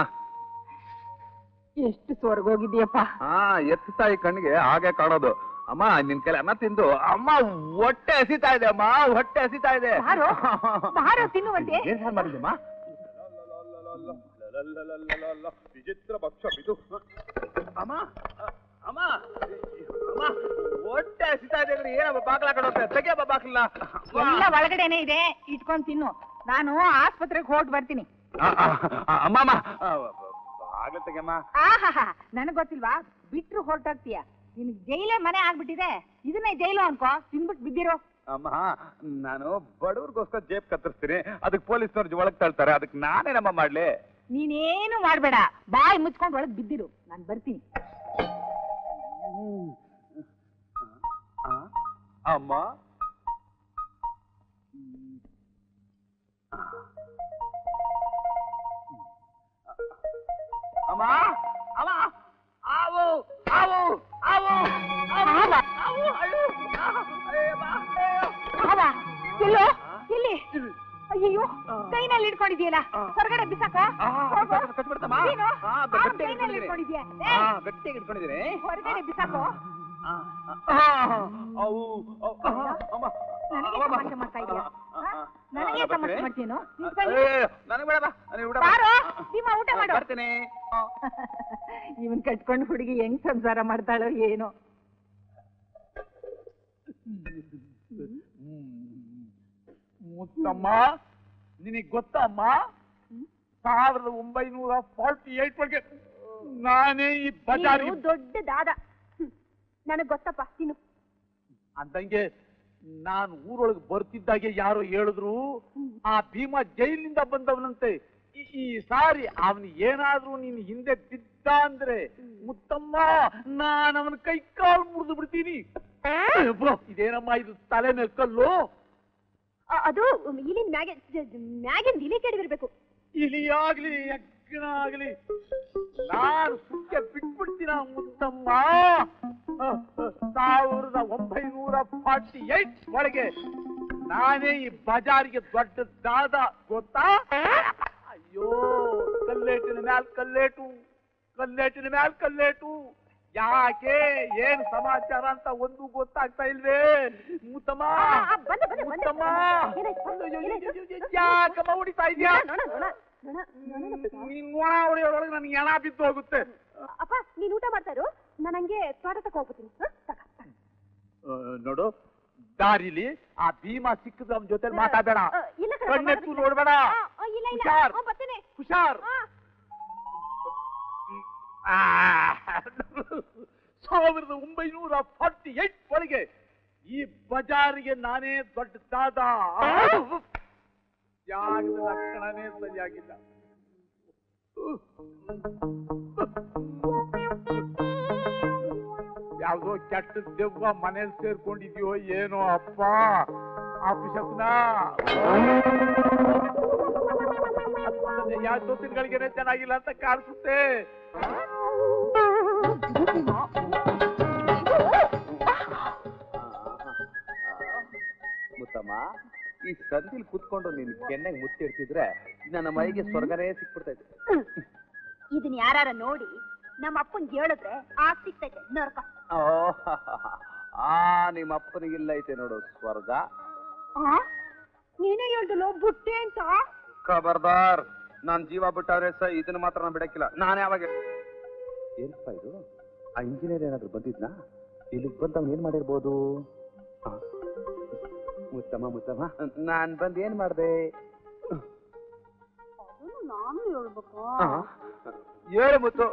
ಎಷ್ಟು ಸ್ವರ್ಗೋಗಿದ್ಯಪ್ಪ ಹಾ ಎತ್ತು ತಾಯಿ ಕಣ್ಣಿಗೆ ಹಾಗೆ ಕಾಣೋದು ಅಮ್ಮ ನಿನ್ ಕೈಲಿ ಅನ್ನ ತಿಂದು ಅಮ್ಮ ಹೊಟ್ಟೆ ಹಸಿತಾ ಇದೆ ಅಮ್ಮ ಹೊಟ್ಟೆ ಹಸಿತಾ ಇದೆ ಬಾರೋ, ಬಾರೋ ತಿನ್ನುವಂತೆ. ಏನ್ ಸಾರ್ ಮಾಡಿದ್ಯಮ್ಮ ವಿಚಿತ್ರ ಭಕ್ಷ ಇದು ಅಮ್ಮ ಅಮ್ಮ ಅಮ್ಮ ಹೊಟ್ಟೆ ಹಸಿತಾ ಇದೆ ಅಂದ್ರೆ ಏನಮ್ಮ ಬಾಗ್ಲ ಕಡೋಕೆ ತೆಗಿಯಮ್ಮ ಬಾಗ್ಲ ಎಲ್ಲ ಒಳಗಡೆನೆ ಇದೆ ಇಟ್ಕೊಂಡ್ ತಿನ್ನು ನಾನು ಆಸ್ಪತ್ರೆಗೆ ಹೊರಟ್ ಬರ್ತೀನಿ ಅಮ್ಮ ಅಮ್ಮ ಬಾಗ್ಲ ತೆಗಿಯಮ್ಮ ಆಹಾಹಾ ನನಗ್ ಗೊತ್ತಿಲ್ವಾ ಬಿಟ್ರು ಹೊರಟಾಗ್ತೀಯ ನಿನಗ್ ಜೈಲೇ ಮನೆ ಆಗ್ಬಿಟ್ಟಿದೆ ಇದನ್ನೇ ಜೈಲು ಅನ್ಕೋ ತಿನ್ಬಿಟ್ ಬಿದ್ದಿರೋ ಅಮ್ಮ ನಾನು ಬಡವ್ರಿಗೋಸ್ಕರ ಜೇಬ್ ಕತ್ತರಿಸ್ತೀನಿ ಅದಕ್ಕೆ ಪೊಲೀಸ್ನವ್ರು ಒಳಗ್ ತಳ್ತಾರೆ ಅದಕ್ಕೆ ನಾನೇನಮ್ಮ ಮಾಡ್ಲಿ ನೀನೇನು ಮಾಡ್ಬೇಡ ಬಾಯಿ ಮುಚ್ಕೊಂಡ್ ಒಳಗ್ ಬಿದ್ದಿರು ನಾನ್ ಬರ್ತೀನಿ ಅಮ್ಮ ಅಮ್ಮ ಅಮ್ಮ ಆವು ಆವು ಆವು ಆವ? ಆವು ಅಯ್ಯೋ ಅಯ್ಯಮ್ಮ, ಅಯ್ಯೋ. ಆವ, ಎಲ್ಲೋ ಎಲ್ಲಿ ಅಯ್ಯೋ ಕೈನಲ್ಲಿ ಇಟ್ಕೊಂಡಿದ್ಯಲ್ಲ ಹೊರಗಡೆ ಬಿಸಾಕ ಆ, ಕಚ್ಚ್- ಕಚ್ಬಿಡ್ತಮ್ಮ? ನೀನು? ಆ, ಆ, ಗಟ್ಟಿಯಾಗಿ ಕೈನಲ್ಲಿ ಹಿಡ್ಕೊಂಡಿದ್ದೀನಿ. ಇಟ್ಕೊಂಡಿದ್ಯಾ ಆ, ಏ, ಗಟ್ಟಿಯಾಗಿ ಇಟ್ಕೊಂಡಿದ್ದೀನಿ ಹೊರಗಡೆ ಬಿಸಾಕೋ ಆ, ಆ, ಅವು, ಅವು, ಆ, ಅಮ್ಮ. ನನಗೆ ಅಮ್ಮ. ತಮಾಷೆ ಮಾಡ್ತಾ ಇದೀಯಾ ಆ, ಆ? ಆ, ನನಗೆ ಆ, ತಮಾಷೆ ಬರ್ತೀನಿ. ಮಾಡ್ತೀನೋ ಏ, ನನಗೆ ಬೇಡ ಬಾ, ನನಗೆ ಊಟ ಬಾರೋ, ಮಾಡು. ಭೀಮಾ, ಊಟ ಮಾಡು. ಬರ್ತೀನಿ ಆ. ಇವನ್ ಕಟ್ಕೊಂಡು ಹುಡುಗಿ ಹೆಂಗ್ ಸಂಸಾರ ಮಾಡ್ತಾಳೋ ಏನೋ ಮುತ್ತಮ್ಮ ನಿನಗ್ ಗೊತ್ತಮ್ಮ ಸಾವಿರದ ಒಂಬೈನೂರ ಫಾರ್ಟಿ ಏಟ್ ಒಳಗೆ ನಾನೇ ಈ ಬಜಾರಿ ನೀನು ದೊಡ್ಡ ದಾದ ಹ್ಮ್. ನನಗ್ ಗೊತ್ತಪ್ಪ ತಿನ್ನು ಅಂದಂಗೆ ನಾನು ಊರೊಳಗೆ ಬರ್ತಿದ್ದಾಗೆ ಯಾರೋ ಹೇಳಿದ್ರು ಆ ಭೀಮ ಜೈಲಿನಿಂದ ಬಂದವನಂತೆ ಈ- ಈ ಸಾರಿ ಅವನು ಏನಾದ್ರೂ ನೀನು ಹಿಂದೆ ಬಿದ್ದ ಅಂದ್ರೆ ಮುತ್ತಮ್ಮ ನಾನು ಅವನ ಕೈ ಕಾಲು ಮುರಿದು ಬಿಡ್ತೀನಿ ಅಬ್ಬಾ, ಇದೇನಮ್ಮ ಇದು ತಲೆ ಮೇಲೆ ಕಲ್ಲು ಅ- ಅದು ಇಲ್ಲಿನ ಮ್ಯಾಗೆ ಮ್ಯಾಗಿನ ಇಲಿ ಕೆಡವಿರ್ಬೇಕು ಇಲಿಯಾಗ್ಲಿ ಯಜ್ಞನಾಗ್ಲಿ ನಾನು ಸುಕ್ಕೆ ಬಿಟ್ಬಿಡ್ತೀನ ಮುತ್ತಮ್ಮ ಅಹ್, ಅಹ್, ಸಾವಿರದ ಒಂಬೈನೂರ ಫಾರ್ಟಿ ಏಟ್ ಒಳಗೆ ನಾನೇ ಈ ಬಜಾರಿಗೆ ದೊಡ್ಡ ದಾದ ಗೊತ್ತಾ ಅಯ್ಯೋ ಕಲ್ಲೇಟಿನ ಮ್ಯಾಲ್ ಕಲ್ಲೇಟು ಕಲ್ಲೇಟಿನ ಮ್ಯಾಲ್ ಕಲ್ಲೇಟು ಯಾಕೆ ಏನ್ ಸಮಾಚಾರ ಅಂತ ಒಂದು ಗೊತ್ತಾಗ್ತಾ ಇಲ್ವೇ ಮುತ್ತಮ್ಮ ಆ, ಆ, ಬಂದೆ, ಬಂದೆ, ಬಂದೆ. ಮುತ್ತಮ್ಮ ಏನಾಯ್ತು? ಅಯ್ಯೋ, ಅಯ್ಯೋ, ಏನಾಯ್ತು? ಅಯ್ಯೋ, ಅಯ್ಯೋ, ಯಾಕಮ್ಮ ಹೊಡಿತಾ ಇದ್ಯಾ ನೋಣ ನೋಣ ನೋಣ ನೋಣ ನೋಣ. ನೀನ್ ಒಣ ಹೊಡೆಯೋದ್ರೊಳಗೆ ನನ್ಗೆ ಎಣ ಬಿದ್ದು ಹೋಗುತ್ತೆ ಅಪ್ಪ ನೀನ್ ಊಟ ಮಾಡ್ತಾ ಇರು ನಾನು ಹಂಗೆ ತೋಟ ತಕ ಹೋಗ್ತೀನಿ ಹ? ತಕ, ತಕ. ನೋಡು ದಾರಿಲಿ ಆ ಭೀಮಾ ಸಿಕ್ಕದ ಅವನ ಜೊತೆ ಮಾತಾಡಬೇಡ ಅ, ಇಲ್ಲ ಕಣಪ್ಪ, ಕಣ್ಣೆತ್ತು ಮಾತಾಡ್ತೀನಿ. ನೋಡ್ಬೇಡ ಆ, ಆ, ಇಲ್ಲ ಇಲ್ಲ ಹುಷಾರ್. ಆ, ಬರ್ತೀನಿ ಹುಷಾರ್ ಆ. ಆ, ಸಾವಿರದ ಒಂಬೈನೂರ ಫಾರ್ಟಿ ಏಟ್ ಒಳಗೆ ಈ ಬಜಾರಿಗೆ ನಾನೇ ದೊಡ್ಡ ದಾದ ಜಾಗದ ಲಕ್ಷಣನೇ ಸರಿಯಾಗಿಲ್ಲ ಯಾವ್ದೋ ಕೆಟ್ಟ ದೆವ್ವ ಮನೇಲಿ ಸೇರ್ಕೊಂಡಿದ್ಯೋ ಏನೋ ಅಪ್ಪ ಅಪಶಕುನ ಯಾವ ಸೊತ್ತಿನಗಳಿಗೇನೆ ಚೆನ್ನಾಗಿಲ್ಲ ಅಂತ ಕಾಣಿಸುತ್ತೆ ಮುತ್ತಮ್ಮ ಈ ಸಂದಿಲ್ ಕುತ್ಕೊಂಡು ನೀನ್ ಕೆನ್ನೆಗೆ ಮುತ್ತಿಡ್ತಿದ್ರೆ ನನ್ನ ಮೈಗೆ ಸ್ವರ್ಗನೇ ಸಿಕ್ಬಿಡ್ತಾ ಇತ್ತು ಇದನ್ ಯಾರ ನೋಡಿ ನಮ್ಮ ಅಪ್ಪನ್ ಹೇಳಿದ್ರೆ ಆಗ್ ಸಿಗ್ತೈತೆ ನರ್ಕ ಓ, ಆ ನಿಮ್ಮ ಅಪ್ಪನಿಗಿಲ್ಲ ಐತೆ ನೋಡು ಸ್ವರ್ಗ ನೀನೇ ಹೇಳ್ದಲ್ಲ ಬುಟ್ಟೆ ಅಂತ ಖಬರ್ದಾರ್ ನಾನ್ ಜೀವ ಬಿಟ್ಟಾದ್ರೆ ಸ ಇದನ್ನ ಮಾತ್ರ ನಾನು ಬಿಡಕ್ಕಿಲ್ಲ ನಾನು ಯಾವಾಗ ಏನಪ್ಪ ಇದು ಆ ಇಂಜಿನಿಯರ್ ಏನಾದ್ರು ಬಂದಿದ್ನಾ ಇಲ್ಲಿಗೆ ಬಂದವ್ನು ಏನ್ ಮಾಡಿರ್ಬೋದು ಆ, ಮುತ್ತಮ್ಮ ಮುತ್ತಮ್ಮ ನಾನ್ ಬಂದ್ ಏನ್ ಮಾಡ್ದೆ ನಾನು ಹೇಳ್ಬೇಕು ಆ, ಹೇಳು ಮುತ್ತು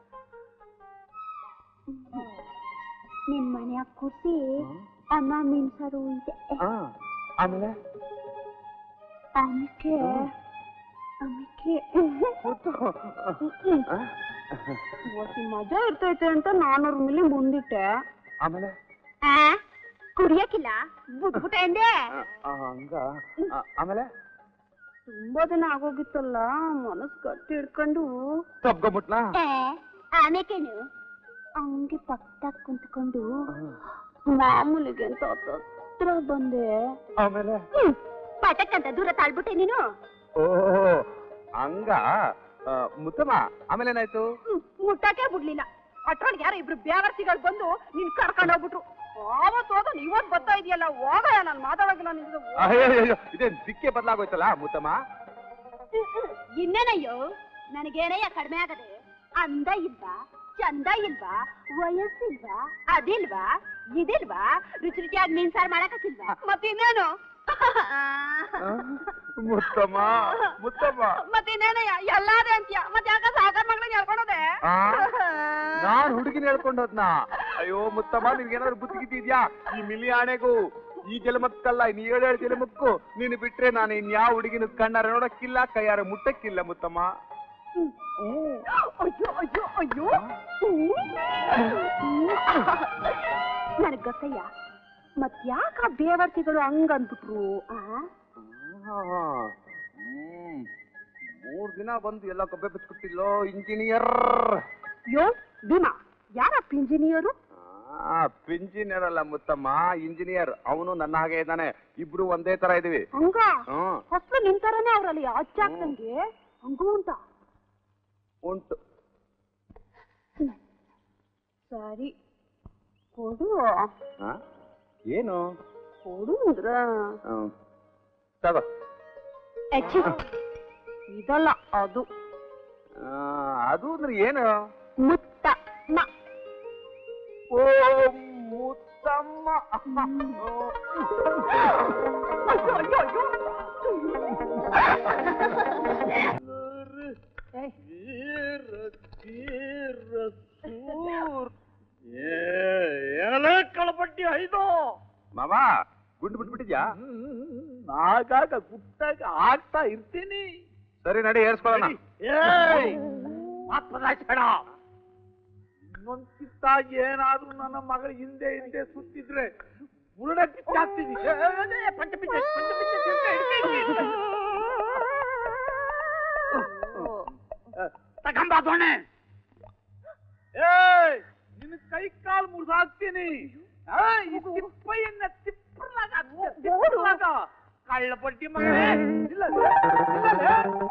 ನಿನ್ ಮನೆಯ ಕುಸಿ ಅನ್ನ ಮೀನ್ಸರು ಇದೆ ಆ, ಆಮೇಲೆ ಆಮೇಲೆ ಆಮೇಲೆ ಮುತ್ತು ಆ, ಒಸಿ ಮಜಾ ಇರ್ತೈತೆ ಅಂತ ನಾನೂರು ಮಿಲಿ ಮುಂದಿಟ್ಟೆ ಆಮೇಲೆ ಆ, ಕುಡಿಯಕ್ಕಿಲ್ಲ ಬಿಟ್ಬಿಟ್ಟೆ ಅಂದೆ ಆ, ಆ, ಹಂಗ ಆ, ಆಮೇಲೆ ತುಂಬಾ ದಿನ ಆಗೋಗಿತ್ತಲ್ಲ ಮನಸ್ ಗಟ್ಟಿ ಹಿಡ್ಕೊಂಡು ತಪ್ಕೊಂಬಿಟ್ನಾ ಆಮೇಕೇನು ಹಂಗೆ ಪಕ್ಕದಾಗ ಕುಂತ್ಕೊಂಡು ಮಾಮೂಲಿಗೆ ಅಂತ ಹತ್ರ ಬಂದೆ ಆಮೇಲೆ ಹ್ಮ್, ಪಟಕ್ ಅಂತ ದೂರ ತಾಳ್ಬಿಟ್ಟೆ ನೀನು ಓ ಹಂಗ ಆ, ಮುತ್ತಮ್ಮ ಆಮೇಲೆ ಏನಾಯ್ತು ಹ್ಮ್, ಮುಟ್ಟಕ್ಕೆ ಬಿಡ್ಲಿಲ್ಲ ಅಟ್ರೊಳಗೆ ಯಾರೋ ಇಬ್ರು ಬೇವರ್ಸಿಗಳು ಬಂದು ನಿನ್ ಕರ್ಕೊಂಡು ಹೋಗ್ಬಿಟ್ರು ಆವತ್ತು ಹೋದ ಇವತ್ ಬರ್ತಾ ಇದೆಯಲ್ಲ ಹೋಗಯ್ಯ ನಾನು ಮಾತಾಡೋಗಿಲ್ಲ ನಿನ್ಗೆ ಅಯ್ಯಯ್ಯಯ್ಯೋ, ಇದೇನ್ ದಿಕ್ಕೆ ಬದಲಾಗೋಯ್ತಲ್ಲ ಮುತ್ತಮ್ಮ ಇನ್ನೇನಯ್ಯೋ ನನಗೇನಯ್ಯ ಕಡಿಮೆ ಆಗದೆ ಅಂದ ಇಲ್ವಾ ಚಂದ ಇಲ್ವಾ ವಯಸ್ಸಿಲ್ವಾ ಅದಿಲ್ವಾ ಇದಿಲ್ವಾ ರುಚಿ ರುಚಿಯಾಗಿ ಮೀನ್ ಸಾರು ಮಾಡಕ್ಕಿಲ್ವಾ ಮತ್ತಿನ್ನೇನು ಮುತ್ತಮ್ಮ ಮುತ್ತಮ್ಮ ಮತ್ತಿನ್ನೇನಯ್ಯ ಎಲ್ಲಾದೆ ಅಂತ್ಯ ಮತ್ತೆ ಯಾಕ ಸಾಕಾರ ಮಗಳನ್ನ ಹೇಳ್ಕೊಳೋದೆ ಆ? ನಾನ್ ಹುಡುಗಿನ ಹೇಳ್ಕೊಂಡೋದ್ನ ಅಯ್ಯೋ ಮುತ್ತಮ್ಮ ನಿನ್ಗೇನಾದ್ರು ಬುದ್ಧಿ ಗಿದ್ದಿದ್ಯಾ ಈ ಮಿಲಿ ಆಣೆಗೂ ಈ ಜಲಮಕ್ಕಲ್ಲ ಇನ್ ಏಳೇಳು ಜಲಮಕ್ಕೂ ನೀನು ಬಿಟ್ರೆ ನಾನು ಇನ್ಯಾವ ಹುಡುಗಿನ ಕಣ್ಣಾರ ನೋಡಕ್ಕಿಲ್ಲ ಕೈಯಾರ ಮುಟ್ಟಕ್ಕಿಲ್ಲ ಮುತ್ತಮ್ಮ ಅಯ್ಯೋ ಅಯ್ಯೋ ಅಯ್ಯೋ ನನಗ್ ಗೊತ್ತಯ್ಯ ಮತ್ ಯಾಕ ಆ ಬೇವರ್ತಿಗಳು ಹಂಗ ಅಂದ್ಬಿಟ್ರು ಆ ಹ್ಮ್ ಮೂರ್ ದಿನ ಬಂದು ಎಲ್ಲ ಕೊಬ್ಬೆ ಬಿಚ್ಕೊಟ್ಟಿಲ್ಲೋ ಇಂಜಿನಿಯರ್ ಯೋ ಭೀಮಾ ಯಾರಪ್ಪ ಇಂಜಿನಿಯರು ಆ ಪಿಂಜಿನಿಯರ್ ಅಲ್ಲ ಮುತ್ತಮ್ಮ ಇಂಜಿನಿಯರ್ ಅವನು ನನ್ನ ಹಾಗೆ ಇದ್ದಾನೆ ಇಬ್ರು ಒಂದೇ ತರ ಇದೀವಿ ಹಂಗ ಹ್ಮ್ ಹೊಸ್ಲು ನಿಂತಾರನೇ ಅವ್ರಲ್ಲಿ ಅಚ್ಚಾಕ್ದಂಗೆ ಹಂಗೂ ಉಂಟ ಉಂಟು ಸರಿ ಕೊಡು ಆ? ಏನು ಕೊಡು ಅಂದ್ರ ಹ್ಮ್. ತಗೋ ಎಚ್ಚಿ ಇದಲ್ಲ ಅದು ಆ, ಅದು ಅಂದ್ರೆ ಏನು ಮುತ್ತ ಮ ಓ ಮುತ್ತಮ್ಮ ಏನಲೇ ಕಳಪಟ್ಟಿ ಐದು ಮಾಮ ಗುಂಡು ಬಿಟ್ಬಿಟ್ಟಿದ್ಯಾ ಆಗಾಗ ಗುಟ್ಟಾಗ ಆಗ್ತಾ ಇರ್ತೀನಿ ಸರಿ ನಡಿ ಏರ್ಸ್ಕೊಳ್ಳೋಣ ಏಯ್ ಮಾತ್ಪದಾಚಣ ಇನ್ನೊಂದ್ಕಿಂತ ಏನಾದ್ರೂ ನನ್ನ ಮಗಳ ಹಿಂದೆ ಹಿಂದೆ ಸುತ್ತಿದ್ರೆ ಬುರುಡ ಕಿತ್ತಾಕ್ತೀನಿ ಏ, ಏ, ಏ, ಪಂಚ ಪಿಚ್ಚ, ಪಂಚ ಪಿಚ್ಚ, ತಿರ್ಗಾ ಹಿಡ್ಕೊ, ಹಿಡ್ಕೊ. ತಗೊಂಬ ದೊಣ್ಣೆ ಏಯ್ ನಿನ್ನ ಕೈ ಕಾಲು ಮುರಿದಾಕ್ತೀನಿ ಈ ತಿಪ್ಪಯ್ಯನ್ನ ತಿಪ್ಪರ್ಲಾಗ ತಿಪ್ಪರ್ಲಾಗ ಕಳ್ಳ ಪಟ್ಟಿ ಮಗನೇ ಇಲ್ಲ ಇಲ್ಲ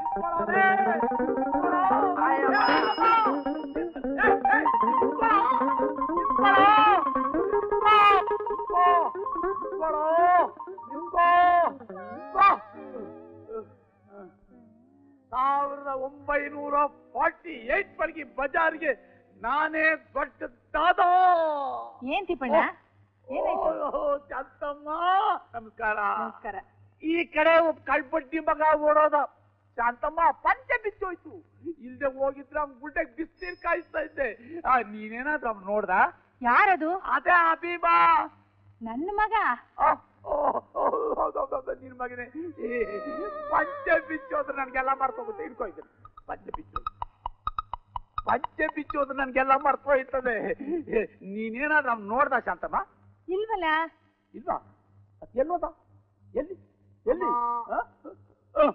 ಸಾವಿರದ ಒಂಬೈನೂರ ಫಾರ್ಟಿ ಏಟ್ ವರೆಗೆ ಬಜಾರ್ಗೆ ನಾನೇ ದೊಡ್ಡ ದಾದ ಏನ್ ತಿಪ್ಪಣ್ಣ ಏನಾಯ್ತು ಓ, ಶಾಂತಮ್ಮ ನಮಸ್ಕಾರ ನಮಸ್ಕಾರ ಈ ಕಡೆ ಒಬ್ಬ ಕಳ್ಪಟ್ಟಿ ಮಗ ಓಡೋದ ಶಾಂತಮ್ಮ ಪಂಚ ಬಿಚ್ಚೋಯ್ತು ಇಲ್ದೆ ಹೋಗಿದ್ರೆ ಅವ್ನ್ ಗುಡ್ಡೆಗ್ ಬಿಸ್ನೀರ್ ಕಾಯಿಸ್ತಾ ಇದ್ದೆ ಆ, ನೀನೇನಾದ್ರೂ ಅವ್ನ್ ನೋಡ್ದ ಯಾರದು ಅದೇ ಅಭಿಮಾ ನನ್ನ ಮಗ ಹೌದೌದೌದು ನಿನ್ ಮಗನೇ ಈ ಪಂಚೆ ಬಿಚ್ಚೋದ್ರೆ ನನ್ಗೆಲ್ಲ ಮರ್ತೋಗುತ್ತೆ ಇಟ್ಕೋ ಇದನ್ನ ಪಂಚೆ ಬಿಚ್ಚೋದು ಪಂಚೆ ಬಿಚ್ಚೋದು ನನ್ಗೆಲ್ಲ ಮರ್ತೋಯ್ತದೆ ನೀನೇನಾದ್ರು ಅವ್ನು ನೋಡ್ದ ಶಾಂತಮ್ಮ ಇಲ್ವಲ್ಲ ಇಲ್ವಾ ಅದ್ ಎಲ್ಲೋದ ಎಲ್ಲಿ ಎಲ್ಲಿ ಆ? ಆ.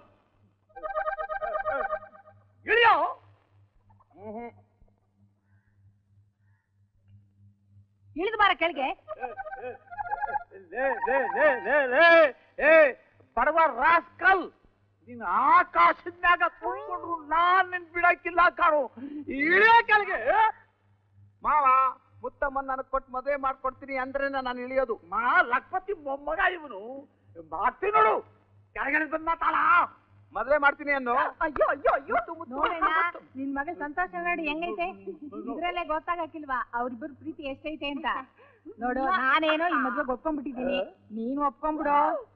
ಇಳಿಯೋ ಇಳಿದು ಬಾರ ಕೆಳಗೆ ಲೇ ಲೇ ಲೇ ಲೇ ಲೇ ಏ ಬಡವ ರಾಸ್ಕಲ್ ನೀನ್ ಆಕಾಶದ ಮ್ಯಾಗ ಕುಳ್ಕೊಂಡ್ರು ನಾನ್ ನಿನ್ ಬಿಡಕ್ಕಿಲ್ಲ ಕಾಣು ಇಳಿಯ ಕೆಳಗೆ ಮಾವ ಮುತ್ತಮ್ಮನ್ ನನಗ್ ಕೊಟ್ಟು ಮದುವೆ ಮಾಡ್ಕೊಡ್ತೀನಿ ಅಂದ್ರೆ ನಾನು ಇಳಿಯೋದು ಮಾ ಲಕ್ಪತಿ ಮೊಮ್ಮಗ ಇವನು ಮಾತಿ ನೋಡು ಕೆಳಗಡೆ ಬಂದ್ ಮಾತಾಳ ಮದುವೆ ಮಾಡ್ತೀನಿ ಅನ್ನೋ ಅಯ್ಯೋ ಅಯ್ಯೋ ಅಯ್ಯೋ ನೋಡೋಣ ನಿನ್ ಮಗ ಸಂತೋಷ ನೋಡಿ ಹೆಂಗೈತೆ ಇದ್ರಲ್ಲೇ ಗೊತ್ತಾಗಕ್ಕಿಲ್ವಾ ಅವ್ರಿಬ್ಬರು ಪ್ರೀತಿ ಎಷ್ಟೈತೆ ಅಂತ ನೋಡು ನಾನೇನೋ ಈ ಮದ್ವೆ ಒಪ್ಕೊಂಡ್ಬಿಟ್ಟಿದೀನಿ ನೀನು ಒಪ್ಕೊಂಡ್ಬಿಡು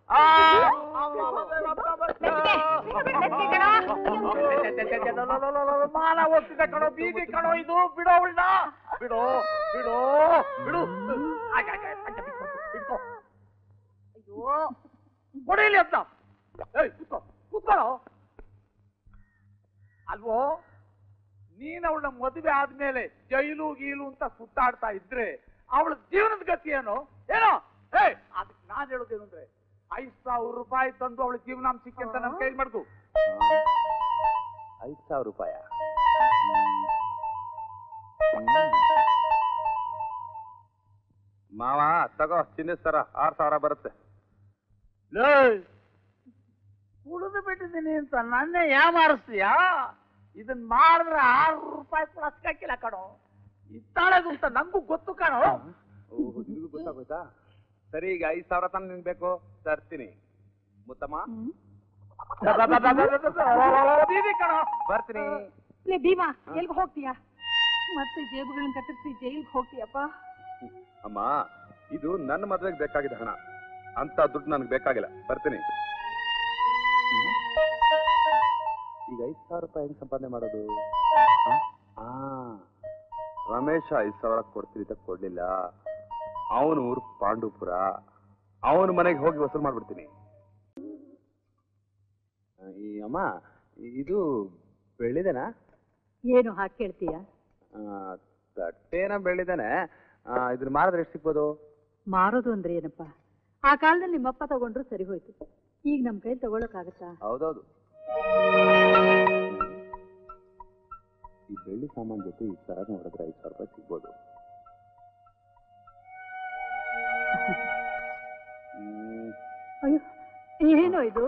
ಮಾನ ಹೋಗ್ತಿದೆ ಕಣೋ ಬೀದಿ ಕಣೋ ಇದು ಬಿಡೋ ಉಳ್ಳ ಬಿಡೋ ಬಿಡೋ ಬಿಡು ಆಗ, ಆಗ, ಪಂಚ ಬಿಟ್ಕೊ, ಬಿಟ್ಕೊ. ಅಯ್ಯೋ ಹೊಡೆಯಲಿ ಅಂತ ಏಯ್ ಕೂತ್ಕೋ ಕೂತ್ಕೊಳ್ಳೋ ಅಲ್ವೋ ನೀನ್ ಅವಳ ಮದುವೆ ಆದ್ಮೇಲೆ ಜೈಲು ಗೀಲು ಅಂತ ಸುತ್ತಾಡ್ತಾ ಇದ್ರೆ ಅವಳ ಜೀವನದ ಗತಿ ಏನು ಏನೋ ಏ ಅದಕ್ಕೆ ನಾನ್ ಹೇಳೋದೇನು ಅಂದ್ರೆ ಐದ್ ಸಾವಿರ ರೂಪಾಯಿ ತಂದು ಅವಳ ಜೀವನಾಂಶಕ್ಕೆ ಅಂತ ನನ್ ಕೈಲಿ ಮಾಡ್ಕು ಐದ್ ಸಾವಿರ ರೂಪಾಯ ಮಾವ ತಗೋ ಚಿನ್ನದ ಸರ ಆರ್ ಸಾವಿರ ಬರುತ್ತೆ ಕುಡಿದು ಬಿಟ್ಟಿದ್ದೀನಿ ಅಂತ ನನ್ನೇ ಯಾಮಾರಿಸ್ತೀಯಾ ಇದನ್ ಮಾಡಿದ್ರೆ ಆರು ರೂಪಾಯಿ ಕೂಡ ಸಿಕ್ಕಾಕಿಲ್ಲ ಕಣೋ ಇತ್ತಾಳದು ಅಂತ ನಂಗೂ ಗೊತ್ತು ಕಣೋ ಓಹೋ ನಿನಗೂ ಗೊತ್ತಾಗೋಯ್ತಾ ಸರಿ ಈಗ ಐದ್ ಸಾವಿರ ತಾನೆ ನಿನ್ಗೆ ಬೇಕು ತರ್ತೀನಿ ಮುತ್ತಮ್ಮ ಬೀದಿ ಕಣೋ ಬರ್ತೀನಿ ಲೇ ಭೀಮಾ ಎಲ್ಗ್ ಹೋಗ್ತೀಯಾ ಮತ್ತೆ ಜೇಬುಗಳನ್ನ ಕತ್ತರಿಸಿ ಜೈಲ್ಗೆ ಹೋಗ್ತೀಯಪ್ಪ ಅಮ್ಮ ಇದು ನನ್ನ ಮದ್ವೆಗೆ ಬೇಕಾಗಿದ್ದ ಹಣ ಅಂತ ದುಡ್ಡು ನನಗೆ ಬೇಕಾಗಿಲ್ಲ ಬರ್ತೀನಿ ಹ್ಮ್. ಈಗ ಐದ್ ಸಾವಿರ ರೂಪಾಯಿ ಹೆಂಗ್ ಸಂಪಾದನೆ ಮಾಡೋದು ಆ? ಆ ರಮೇಶ ಐದ್ ಸಾವಿರ ಕೊಡ್ತೀನಿ ಅಂತ ಕೊಡ್ಲಿಲ್ಲ ಅವನ ಊರು ಪಾಂಡುಪುರ ಅವನ ಮನೆಗೆ ಹೋಗಿ ವಸೂಲ್ ಮಾಡ್ಬಿಡ್ತೀನಿ ಆ, ಈ ಅಮ್ಮ ಇ- ಇದು ಬೆಳ್ಳಿದೆನಾ ಏನು ಹಾಕಿ ಕೇಳ್ತೀಯ ಆ, ತಟ್ಟೆನ ಬೆಳ್ಳಿದೇನೆ ಇದನ್ನ ಮಾರಿದ್ರೆ ಎಷ್ಟು ಸಿಗ್ಬೋದು ಮಾರೋದು ಅಂದ್ರೆ ಏನಪ್ಪ ಆ ಕಾಲದಲ್ಲಿ ನಿಮ್ಮಪ್ಪ ತಗೊಂಡ್ರು ಸರಿ ಹೋಯ್ತು ಈಗ ನಮ್ ಕೈ ತಗೊಳಕ್ಕಾಗತ್ತಾ ಹೌದೌದು ಈ ಬೆಳ್ಳಿ ಸಾಮಾನ್ ಜೊತೆ ಈ ಸರ ನೋಡಿದ್ರೆ ಐದು ಸಾವಿರ ರೂಪಾಯಿ ಸಿಗ್ಬೋದು ಹ್ಮ್, ಅಯ್ಯೋ ಏನೋ ಇದು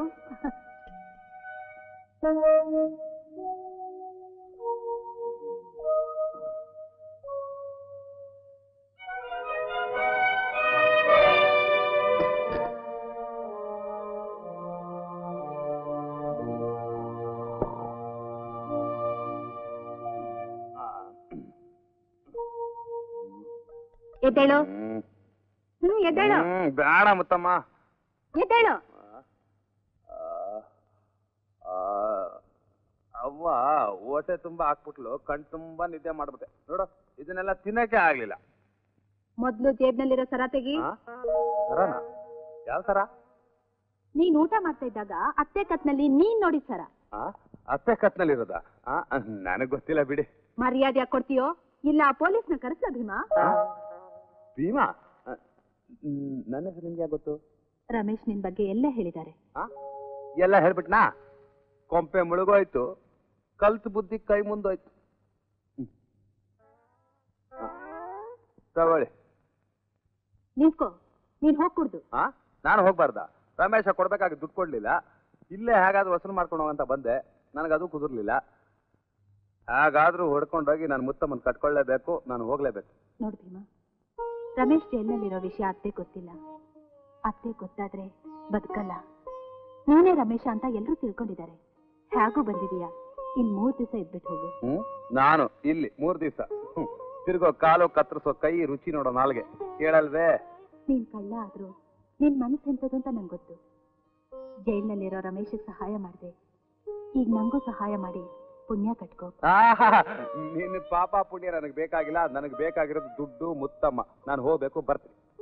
ಎದ್ದೇಳು ಹ್ಮ್. ಹ್ಮ್ ಎದ್ದೇಳು ಹ್ಮ್, ಬೇಡ ಮುತ್ತಮ್ಮ ಎದ್ದೇಳು ಆ, ಆ, ಅವ್ವ ಹೊಟ್ಟೆ ತುಂಬಾ ಹಾಕ್ಬಿಟ್ಲು ಕಣ್ ತುಂಬಾ ನಿದ್ದೆ ಮಾಡ್ಬಿಟ್ಟೆ ನೋಡು ಇದನ್ನೆಲ್ಲ ತಿನ್ನಕ್ಕೆ ಆಗ್ಲಿಲ್ಲ ಮೊದ್ಲು ಜೇಬ್ನಲ್ಲಿರೋ ಸರ ತೆಗಿ ಆ? ಸರನಾ ಯಾವ ಸರ ನೀನ್ ಊಟ ಮಾಡ್ತಾ ಇದ್ದಾಗ ಅತ್ತೆ ಕತ್ನಲ್ಲಿ ನೀನ್ ನೋಡಿದ ಸರ ಆ ಅತ್ತೆ ಕತ್ನಲ್ಲಿರೋದ ಆ ನನಗ್ ಗೊತ್ತಿಲ್ಲ ಬಿಡಿ ಮರ್ಯಾದೆ ಕೊಡ್ತೀಯೋ ಇಲ್ಲ ಪೊಲೀಸ್ನ ಕರೆಸ ಭೀಮಾ ಆ? ಭೀಮಾ ಆ, ಮ್, ನನ್ನ ಹೆಸರು ನಿಮ್ಗೆ ಯಾಕ್ ಗೊತ್ತು ರಮೇಶ್ ನಿನ್ ಬಗ್ಗೆ ಎಲ್ಲ ಹೇಳಿದ್ದಾರೆ ಆ? ಎಲ್ಲ ಹೇಳ್ಬಿಟ್ನಾ ಕೊಂಪೆ ಮುಳುಗೋಯ್ತು ಕಲ್ತು ಬುದ್ಧಿ ಕೈ ಮುಂದೋಯ್ತು ಹ್ಮ್. ಆ, ತಗೊಳ್ಳಿ ನಿಂತ್ಕೋ ನೀನ್ ಹೋಗ್ ಕುಡ್ದು ಆ ನಾನು ಹೋಗ್ಬಾರ್ದ ರಮೇಶ ಕೊಡ್ಬೇಕಾಗಿ ದುಡ್ಡು ಕೊಡ್ಲಿಲ್ಲ ಇಲ್ಲೇ ಹೇಗಾದ್ರೂ ವಸೂಲು ಮಾಡ್ಕೊಂಡು ಹೋಗಂತ ಬಂದೆ ನನಗದು ಕುದುರ್ಲಿಲ್ಲ ಹಾಗಾದ್ರೂ ಹೊಡ್ಕೊಂಡೋಗಿ ನಾನು ಮುತ್ತಮ್ಮನ್ ಕಟ್ಕೊಳ್ಳೇಬೇಕು ನಾನು ಹೋಗ್ಲೇಬೇಕು ನೋಡು ಭೀಮಾ ರಮೇಶ್ ಜೈಲ್ನಲ್ಲಿರೋ ವಿಷಯ ಅತ್ತೆ ಗೊತ್ತಿಲ್ಲ ಅತ್ತೆ ಗೊತ್ತಾದ್ರೆ ಬದುಕಲ್ಲ ನೀನೇ ರಮೇಶ ಅಂತ ಎಲ್ರೂ ತಿಳ್ಕೊಂಡಿದ್ದಾರೆ ಹೇಗೂ ಬಂದಿದೀಯಾ ಇನ್ ಮೂರ್ ದಿವಸ ಇದ್ಬಿಟ್ಟು ಹೋಗು ಹ್ಮ್ ನಾನು ಇಲ್ಲಿ ಮೂರ್ ದಿವಸ ತಿರ್ಗೋ ಕಾಲು ಕತ್ತರಿಸೋ ಕೈ ರುಚಿ ನೋಡೋ ನಾಲ್ಗೆ ಕೇಳಲ್ವೇ ನೀನ್ ಕಳ್ಳ ಆದ್ರೂ ನಿನ್ ಮನಸ್ಸು ಎಂತದು ಅಂತ ನಂಗೆ ಗೊತ್ತು ಜೈಲ್ನಲ್ಲಿರೋ ರಮೇಶಿಗೆ ಸಹಾಯ ಮಾಡಿದೆ ಈಗ ನಂಗೂ ಸಹಾಯ ಮಾಡಿ ಪುಣ್ಯ ಕಟ್ಕೋ ಆಹಾ, ನಿನ್ನ ಪಾಪ ಪುಣ್ಯ ನನಗೆ ಬೇಕಾಗಿಲ್ಲ ನನಗೆ ಬೇಕಾಗಿರೋದು ದುಡ್ಡು ಮುತ್ತಮ್ಮ ನಾನು ಹೋಗ್ಬೇಕು ಬರ್ತೀನಿ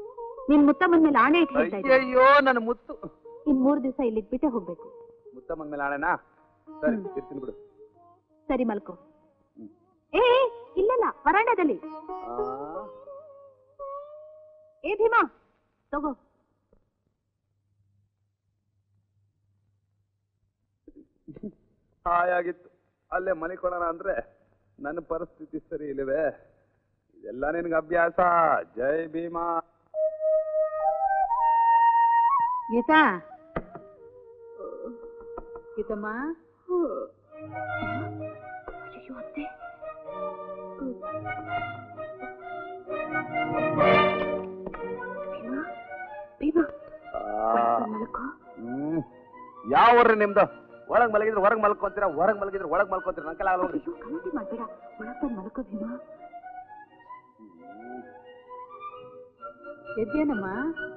ನಿನ್ ಮುತ್ತಮ್ಮನ ಮೇಲೆ ಆಣೆ ಇಟ್ಟು ಹೇಳ್ತಾ ಇದ್ದೀನಿ ಅಯ್ಯಯ್ಯೋ ನನ್ನ ಮುತ್ತು ಇನ್ ಮೂರ್ ದಿವಸ ಇಲ್ಲಿಗ್ ಬಿಟ್ಟೆ ಹೋಗ್ಬೇಕು ಮುತ್ತಮ್ಮನ ಮೇಲೆ ಆಣೆನಾ ಸರಿ ಹ್ಮ್. ಇರ್ತೀನಿ ಬಿಡು ಸರಿ ಮಲ್ಕೋ ಏ ಏ, ಇಲ್ಲಲ್ಲ ವರಾಂಡದಲ್ಲಿ ಆ, ಏ ಭೀಮಾ ತಗೋ ಹಾಯಾಗಿತ್ತು ಅಲ್ಲೇ ಮಲಿಕೊಳ್ಳೋಣ ಅಂದ್ರೆ ನನ್ನ ಪರಿಸ್ಥಿತಿ ಸರಿ ಇಲ್ಲವೇ ಇದೆಲ್ಲ ನಿನ್ಗೆ ಅಭ್ಯಾಸ ಜೈ ಭೀಮಾ ಗೀತಾ ಗೀತಮ್ಮ ಅಯ್ಯೋ ಅತ್ತೆ ಭೀಮಾ ಭೀಮಾ ಮಲ್ಕೋ ಹ್ಮ್ ಯಾವ ನಿಮ್ದು ಒಳಗ್ ಮಲಗಿದ್ರೆ ಹೊರಗ್ ಮಲ್ಕೊಂತೀರ ಹೊರಗ್ ಮಲಗಿದ್ರೆ ಒಳಗ್ ಮಲ್ಕೊಂತೀರ ನಂಗೆಲ್ಲ ಆಗಲ್ಲ ಹೋಗ್ರಿ ಅಯ್ಯೋ ಗಲಾಟೆ ಮಾಡ್ಬೇಡ ಒಳಗ್ ಬಂದ್ ಮಲ್ಕೋ ಭೀಮಾ ಎದ್ದೇನಮ್ಮ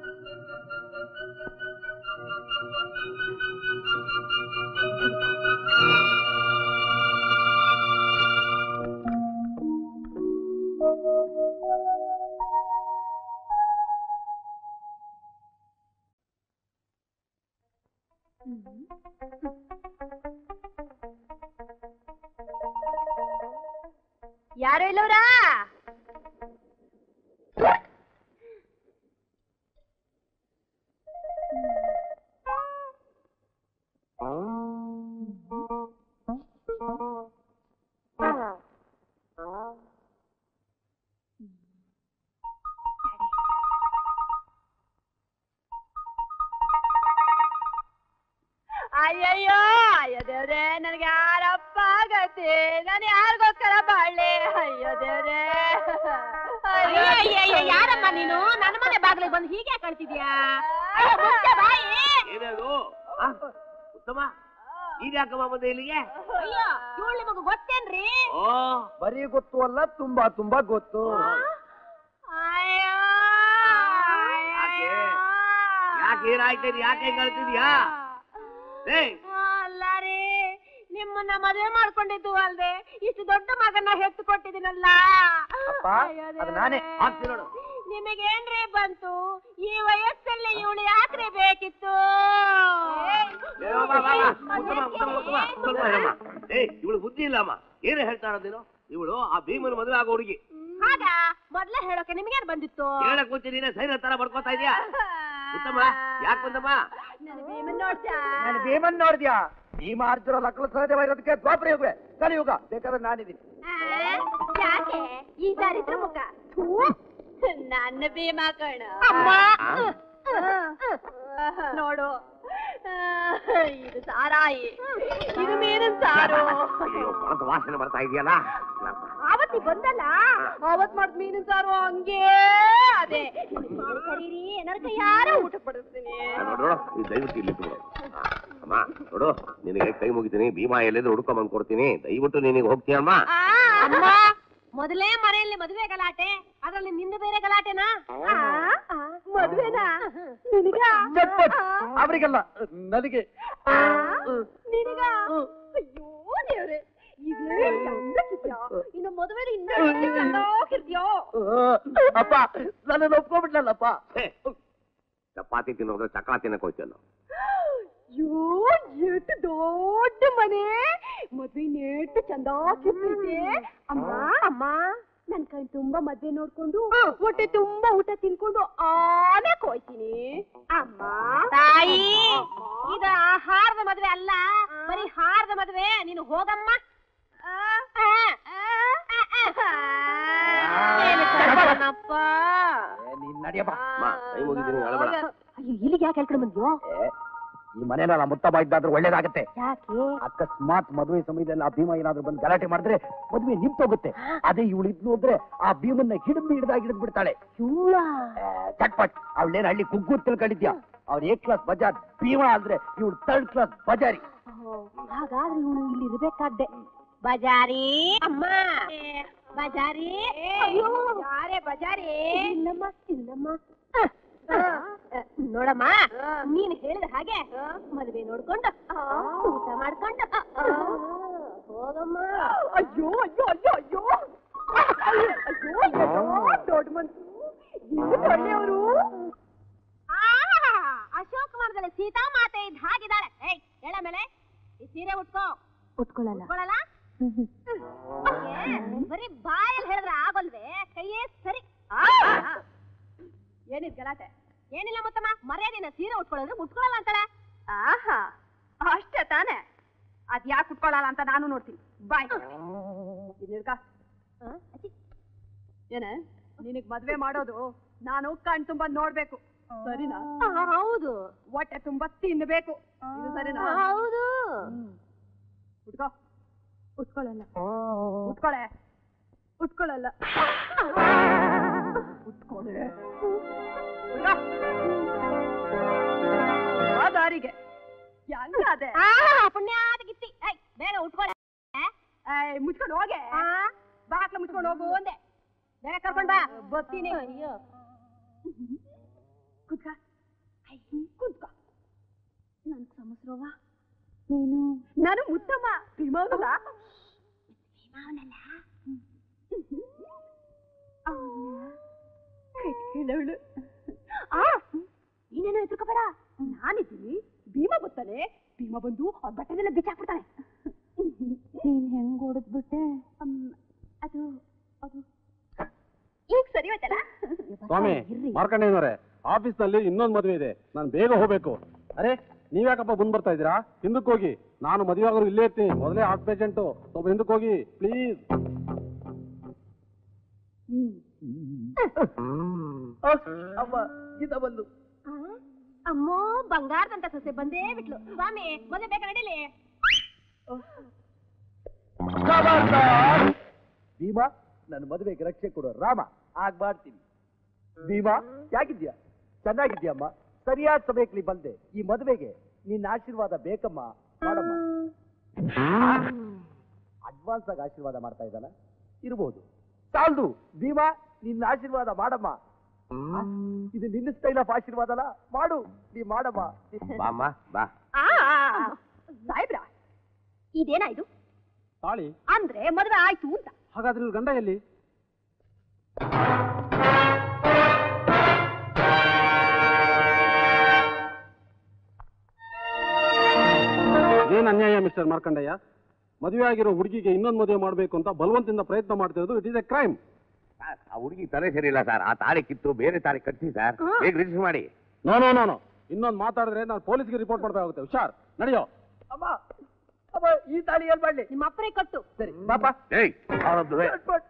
ಯಾರು ಇಲ್ಲವ್ರಾ ಅಯ್ಯಯ್ಯೋ ಅಯ್ಯೋ ದೇವ್ರೆ ನನಗೆ ಯಾರಪ್ಪ ಆಗತ್ತೆ ನಾನು ಯಾರಿಗೋಸ್ಕರ ಬಾಳ್ಲೆ ಅಯ್ಯೋ ದೇವ್ರೆ ಯಾರಮ್ಮ ನೀನು ನನ್ನ ಮನೆ ಬಾಗಿಲಿಗೆ ಬಂದು ಹೀಗೆ ಕಳ್ತಿದ್ಯಾ ಬಾಯಿ ಏನೇನು ಆ? ಉತ್ತಮ ಇದ್ಯಾಕಮ್ಮ ಬಂದೆ ಇಲ್ಲಿಗೆ ಅಯ್ಯೋ ಇವಳು ನಿಮಗೆ ಗೊತ್ತೇನ್ರಿ ಓ ಬರೀ ಗೊತ್ತು ಅಲ್ಲ ತುಂಬಾ ತುಂಬಾ ಗೊತ್ತು ಅಯ್ಯೋ ಯಾಕೆ? ಯಾಕೆ ಏನಾಯ್ತೇನೆ ಯಾಕೆ ಕಳ್ತಿದ್ಯಾ ಏ ಅಲ್ಲ ರೀ ನಿಮ್ಮನ್ನ ಮದುವೆ ಮಾಡ್ಕೊಂಡಿದ್ದು ಅಲ್ದೆ ಇಷ್ಟು ದೊಡ್ಡ ಮಗನ ಹೆತ್ತು ಕೊಟ್ಟಿದ್ದೀನಲ್ಲ ಅಪ್ಪ, ಅಯ್ಯೋ ಅದು ದೇವ್ರೇ. ನಾನೇ. ಹಾಕ್ತೀನಿ ನೋಡು ನಿಮಗೇನ್ರಿ ಬಂತು ಈ ವಯಸ್ಸಲ್ಲಿ ಇವಳು ಯಾಕ್ರಿ ಬೇಕಿತ್ತು ಏ, ಬಾ, ಬಾ, ಬಾ. ಉತ್ತಮ, ಉತ್ತಮ, ಉತ್ತಮ, ಉತ್ತಮ ಹೇಳಮ್ಮ. ಏ ಇವಳು ಬುದ್ಧಿ ಇಲ್ಲಮ್ಮ ಏನು ಹೇಳ್ತಾ ಇರೋದೇನು ಇವಳು ಆ ಭೀಮನ ಮದುವೆ ಆಗೋ ಹುಡುಗಿ ಆಗ ಮೊದ್ಲೇ ಹೇಳೋಕೆ ನಿಮ್ಗೇನ್ ಬಂದಿತ್ತು ಹೇಳಕ್ ಮುಂಚೆ ನೀನೇ ಸೈನ ತರ ಬಡ್ಕೋತಾ ಇದೀಯಾ ಉತ್ತಮ ಯಾಕೆ ಬಂದಮ್ಮ ನನ್ ಭೀಮನ್ ನೋಡ್ತಾ ನಾನು ಭೀಮನ್ ನೋಡಿದ್ಯಾ ಭೀಮ ಅರ್ಜುನ ಲಕ್ಕಲ ಸಹಜ ಇರೋದಕ್ಕೆ ದ್ವಾಪರ ಯುಗ ಕಲಿಯುಗ ಬೇಕಾದ್ರೆ ನಾನಿದ್ದೀನಿ ಆ, ಯಾಕೆ ಈ ಸಾರಿದ್ರ ಮುಖ ಥೂ, ನನ್ನ ಭೀಮಾ ಕಣ ನೋಡು ಆ, ಇದು ಸಾರಾಯಿ ಇದು ಮೀನಿನ ಸಾರು ಅಯ್ಯೋ ಪಣದ ವಾಸನೆ ಬರ್ತಾ ಇದೆಯಲ್ಲ ಆವತ್ತಿ ಬಂದಲ್ಲ ಆವತ್ ಮಾಡ್ದ ಮೀನಿನ ಸಾರು ಹಂಗೇ ಅದೇ ಮಾಡು ಕರೀರಿ ಏನಾರ ಕೈಯಾರ ಊಟ ಪಡಿಸ್ತೀನಿ ನೋಡು ನೋಡು, ಈ ದಯವಿಟ್ಟು ಇಲ್ಲಿ ಇಟ್ಬಿಡು. ಆ, ಅಮ್ಮ ನೋಡು ನಿನಗೆ ಕೈ ಮುಗಿತೀನಿ ಭೀಮಾ ಎಲ್ಲಿದ್ರು ಹುಡ್ಕೊಂಡ್ ಬಂದ್ ಕೊಡ್ತೀನಿ ದಯವಿಟ್ಟು ನಿನಗೆ ಹೋಗ್ತೀಯಮ್ಮ ಅಮ್ಮ ಮೊದಲೇ ಮನೆಯಲ್ಲಿ ಮದುವೆ ಗಲಾಟೆ ಅದ್ರಲ್ಲಿ ನಿಂದು ಬೇರೆ ಗಲಾಟೆನಾ ಮದುವೆನಾ ನಿನಗ ಚಟ್ಪಟ್ ಅವರಿಗೆಲ್ಲ ನನಗೆ ನಿನಗ ಅಯ್ಯೋ ದೇವ್ರೆ ಇದೇ ಚಂದಕ್ಕಿದ್ಯಾ ಇನ್ನು ಮದುವೆ ಇನ್ನೂ ಎಷ್ಟು ಚಂದಾಗಿರ್ತೀಯೋ ಅಪ್ಪ ನನ್ನನ್ನು ಒಪ್ಕೊಂಡ್ಬಿಟ್ಲಲ್ಲಪ್ಪ ಹೇ, ಚಪಾತಿ ತಿನ್ನೋದ್ರೆ ಚಕ್ರ ತಿನ್ನಕ್ ಹೋಯ್ತಲ್ಲ ಅಯ್ಯೋ ಎಷ್ಟು ದೊಡ್ಡ ಮನೆ ಮದ್ವೆ ನೆಟ್ಟು ಚಂದಾಗಿರ್ತೈತೆ ಅಮ್ಮ ಅಮ್ಮ ನನ್ ಕಣ್ ತುಂಬಾ ಮದ್ವೆ ನೋಡ್ಕೊಂಡು ಹೊಟ್ಟೆ ತುಂಬಾ ಊಟ ತಿನ್ಕೊಂಡು ಆನೆ ಹೋಯ್ತೀನಿ ಅಮ್ಮ ತಾಯಿ ಇದ ಆಹಾರದ ಮದ್ವೆ ಅಲ್ಲ ಬರೀ ಹಾರದ ಮದ್ವೆ ನೀನು ಹೋಗಮ್ಮ ಏನು ಕರ್ಕೊಂಡನಪ್ಪ? ಏ, ನೀನ್ ನಡಿಯಪ್ಪ ಅಮ್ಮ ಕೈ ಮುಗಿತೀನಿ ಅಳಬೇಡ ಅಯ್ಯೋ ಇಲ್ಲಿಗೆ ಯಾಕೆ ಹೇಳ್ಕೊಂಡು ಬಂದ್ಯೋ ಏ, ಈ ಮನೇಲಿ ಮುತ್ತಬ್ಬ ಇದ್ದಾದ್ರೂ ಒಳ್ಳೇದಾಗತ್ತೆ ಯಾಕೆ ಅಕಸ್ಮಾತ್ ಮದುವೆ ಸಮಯದಲ್ಲಿ ಆ ಭೀಮ ಏನಾದ್ರೂ ಬಂದು ಗಲಾಟೆ ಮಾಡಿದ್ರೆ ಮದುವೆ ನಿಂತೋಗುತ್ತೆ ಅದೇ ಇವಳು ಇದ್ಲು ಅಂದ್ರೆ ಆ ಭೀಮನ್ನ ಹಿಡಿದು ಹಿಡ್ದಾಗ ಹಿಡಿದು ಬಿಡ್ತಾಳೆ ಇವ್ಳ ಏ, ಚಟ್ಪಟ್ ಅವಳೇನ್ ಹಳ್ಳಿ ಕುಗ್ಗು ತಿಳ್ಕೊಂಡಿದ್ಯಾ ಅವ್ರ ಏ ಕ್ಲಾಸ್ ಬಜಾರ್ ಭೀಮ ಅಂದ್ರೆ ಇವಳು ಥರ್ಡ್ ಕ್ಲಾಸ್ ಬಜಾರಿ ಹಾಗಾದ್ರೆ ಇವಳು ಇಲ್ಲಿ ಇರ್ಬೇಕಾದ್ದೆ ಬಜಾರಿ ಅಮ್ಮ ಬಜಾರಿ ಅಯ್ಯೋ ಯಾರೇ ಬಜಾರಿ ಇಲ್ಲಮ್ಮ ಇಲ್ಲಮ್ಮ ನೋಡಮ್ಮ ನೀನ್ ಹೇಳಿದ ಹಾಗೆ ಮದುವೆ ನೋಡ್ಕೊಂಡು ಊಟ ಮಾಡ್ಕೊಂಡು ಹೋಗಮ್ಮ ಅಯ್ಯೋ ಅಯ್ಯೋ ಅಯ್ಯೋ ಅಯ್ಯೋ ಅಯ್ಯೋ ಅಯ್ಯೋ ದೊಡ್ಡ ಮನ್ಸು ಒಳ್ಳೆಯವರು ಉಟ್ಕೊಳ್ಳಲ್ಲ ಬರೀ ಬಾಯಲ್ಲಿ ಹೇಳಿದ್ರೆ ಆಗೋಲ್ವೇ ಕೈಯೇ ಸರಿ ಏನಿದ್ ಗಲಾಟೆ ಏನಿಲ್ಲ ಮುತ್ತಮ್ಮ ಮರ್ಯಾದಿನ ಸೀರೆ ಉಟ್ಕೊಳ್ಳೋದ್ರೆ ಉಟ್ಕೊಳ್ಳಲ್ಲ ಅಂತಾಳೆ ಆಹಾ ಅಷ್ಟೇ ತಾನೇ ಅದ್ ಯಾಕೆ ಉಟ್ಕೊಳ್ಳಲ್ಲ ಅಂತ ನಾನು ನೋಡ್ತೀನಿ ಬಾಯ್ ಇಲ್ಲಿರ್ಕ ಏನೇ ನಿನಗ್ ಮದ್ವೆ ಮಾಡೋದು ನಾನು ಕಣ್ ತುಂಬಾ ನೋಡ್ಬೇಕು ಸರಿನಾ ಹೌದು ಹೊಟ್ಟೆ ತುಂಬಾ ತಿನ್ಬೇಕು ಇದು ಸರಿನಾ ಹೌದು ಉಟ್ಕೋ ಉಟ್ಕೊಳ್ಳಲ್ಲ ಉಟ್ಕೊಳೆ ಉಟ್ಕೊಳ್ಳಲ್ಲ ಉಟ್ಕೊಳೆ ಉಟ್ಕೋ. ಆ ದಾರಿಗೆ ಹೆಂಗಾದೆ ಪುಣ್ಯಾದ ಗಿತ್ತಿ ಐ ಬೇಗ ಉಟ್ಕೊಳ್ಳೆ ಏಯ್, ಮುಚ್ಕೊಂಡು ಹೋಗೆ ಬಾಕ್ಲ ಮುಚ್ಕೊಂಡು ಹೋಗು ಒಂದೇ ಬೇಗ ಕರ್ಕೊಂಡ್ ಬಾ ಬರ್ತೀನಿ ಅಯ್ಯೋ ಕುತ್ಕ ಕುತ್ಕ ನನ್ಗ್ ಸಮಸ್ರವ್ವ ನೀನು ನಾನು ಮುತ್ತಮ್ಮ ಭೀಮಾವಲ್ಲ ಕೆಟ್ಟವಳು ಆ ನೀನೇನು ಎದುರ್ಕೋಬೇಡ ನಾನಿದ್ದೀನಿ ಭೀಮ ಬರ್ತಾನೆ ಭೀಮ ಬಂದು ಅವ್ರ ಬಟ್ಟೆನೆಲ್ಲ ಬಿಚ್ಚಾಕ್ಬಿಡ್ತಾನೆ ನೀನ್ ಹೆಂಗ್ ಹೊಡೆದ್ಬಿಟ್ಟೆ ಅದು ಅದು ಈಗ ಸರಿ ಹೋಯ್ತಲ್ಲ ಸ್ವಾಮಿ ಮಾರ್ಕಂಡೇನವರೇ ಆಫೀಸ್ ನಲ್ಲಿ ಇನ್ನೊಂದು ಮದುವೆ ಇದೆ ನಾನು ಬೇಗ ಹೋಗ್ಬೇಕು ಅರೆ ನೀವ್ಯಾಕಪ್ಪ ಬಂದ್ ಬರ್ತಾ ಇದ್ದೀರಾ ಹಿಂದಕ್ಕೆ ಹೋಗಿ ನಾನು ಮದುವೆ ಆಗೋರು ಇಲ್ಲೇ ಇರ್ತೀನಿ ಮೊದಲೇ ಹಾರ್ಟ್ ಪೇಷಂಟು ಸ್ವಲ್ಪ ಹಿಂದಕ್ಕೆ ಹೋಗಿ ಪ್ಲೀಸ್ ಅಮ್ಮ ಇದ ಬಂದು ಅಮ್ಮೋ ಬಂಗಾರದಂತ ಸೊಸೆ ಬಂದೇ ಬಿಟ್ಲು ಸ್ವಾಮಿ ಮೊದಲೇ ಬೇಗ ನಡೀಲಿ ಭೀಮಾ ನನ್ನ ಮದುವೆಗೆ ರಕ್ಷೆ ಕೊಡೋ ರಾಮ ಆಗ ಮಾಡ್ತೀನಿ ಭೀಮಾ ಯಾಕಿದ್ಯಾ ಚೆನ್ನಾಗಿದ್ಯಮ್ಮ ಸರಿಯಾದ ಸಮಯಕ್ಕೆ ಬಂದೆ ಈ ಮದುವೆಗೆ ನಿನ್ನ ಆಶೀರ್ವಾದ ಬೇಕಮ್ಮ ಮಾಡಮ್ಮ ಅಡ್ವಾನ್ಸ್ ಆಗಿ ಆಶೀರ್ವಾದ ಮಾಡ್ತಾ ಇದ್ದಾನ ಇರ್ಬೋದು ಸಾಲ್ದು ಭೀಮಾ ನಿನ್ನ ಆಶೀರ್ವಾದ ಮಾಡಮ್ಮ ಆ, ಇದು ನಿನ್ನ ಸ್ಟೈಲ್ ಆಫ್ ಆಶೀರ್ವಾದ ಅಲ್ಲ ಮಾಡು ನೀ ಮಾಡಮ್ಮ ಬಾಮ್ಮ ಬಾ ಆ ಸಾಹೇಬ್ರ ಇದೇನಾಯ್ತು ತಾಳಿ ಅಂದ್ರೆ ಮದುವೆ ಆಯ್ತು ಅಂತ ಹಾಗಾದ್ರೆ ಇವ್ರ ಗಂಡ ಎಲ್ಲಿ ಏನ್ ಅನ್ಯಾಯ ಮಿಸ್ಟರ್ ಮಾರ್ಕಂಡಯ್ಯ ಮದುವೆ ಆಗಿರೋ ಹುಡುಗಿಗೆ ಇನ್ನೊಂದು ಮದುವೆ ಮಾಡಬೇಕು ಅಂತ ಬಲವಂತದಿಂದ ಪ್ರಯತ್ನ ಮಾಡ್ತಿರೋದು it is a crime sir, ಆ ಹುಡುಗಿ ತಲೆ ಸರಿ ಇಲ್ಲ ಸರ್ ಆ ತಾಳಿ ಕಿತ್ತು ಬೇರೆ ತಾಳಿ ಕಟ್ಟಿ ಸರ್ ಬೇಗ ರಿಜಿಸ್ಟರ್ ಮಾಡಿ ನೋ ನೋ ನೋ ನೋ ಇನ್ನೊಂದು ಮಾತಾಡಿದ್ರೆ ನಾನು ಪೊಲೀಸ್ಗೆ ರಿಪೋರ್ಟ್ ಮಾಡಬೇಕಾಗುತ್ತೆ ಹುಷಾರ್ ನಡೆಯೋ ಅಮ್ಮ ಅಮ್ಮ ಈ ತಾಳಿ ಏನ್ ಮಾಡ್ಲಿ ನಿಮ್ಮ ಅಪ್ಪರೇ ಕಟ್ಟು ಸರಿ ಪಾಪ ಏಯ್ ಅವನದ್ದು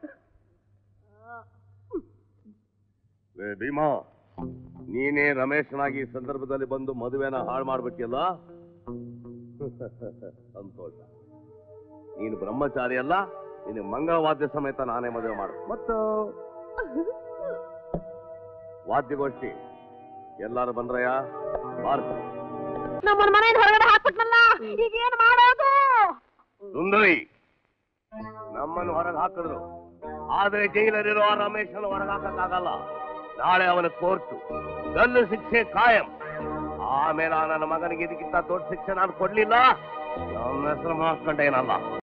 ಏ, ಭೀಮಾ ನೀನೇ ರಮೇಶನಾಗಿ ಈ ಸಂದರ್ಭದಲ್ಲಿ ಬಂದು ಮದುವೆನ ಹಾಳು ಮಾಡ್ಬಿಟ್ಟಿಯಲ್ಲ ಸಂತೋಷ ನೀನು ಬ್ರಹ್ಮಚಾರಿ ಅಲ್ಲ ನಿನಗೆ ಮಂಗಳವಾದ್ಯ ಸಮೇತ ನಾನೇ ಮದುವೆ ಮಾಡು ಮತ್ತು ವಾದ್ಯಗೋಷ್ಠಿ ಎಲ್ಲಾರು ಬಂದ್ರಯ್ಯ ಬಾರ್ ನಮ್ಮನ್ನ ಮನೆಯಿಂದ ಹೊರಗಡೆ ಹಾಕ್ಬಿಟ್ನಲ್ಲ ಈಗ ಏನ್ ಮಾಡೋದು ಸುಂದರಿ ನಮ್ಮನ್ನು ಹೊರಗೆ ಹಾಕಿದ್ರು ಆದ್ರೆ ಜೈಲಲ್ಲಿರೋ ಆ ರಮೇಶನ ಹೊರಗೆ ಹಾಕಕ್ಕಾಗಲ್ಲ ನಾಳೆ ಅವನ ಕೋರ್ಟು ಗಲ್ಲು ಶಿಕ್ಷೆ ಕಾಯಂ ಆಮೇಲೆ ಆ ನನ್ನ ಮಗನಿಗೆ ಇದಕ್ಕಿಂತ ದೊಡ್ಡ ಶಿಕ್ಷೆ ನಾನು ಕೊಡ್ಲಿಲ್ಲ ನನ್ನ ಹೆಸರು ಹಾಕೊಂಡೇನಲ್ಲ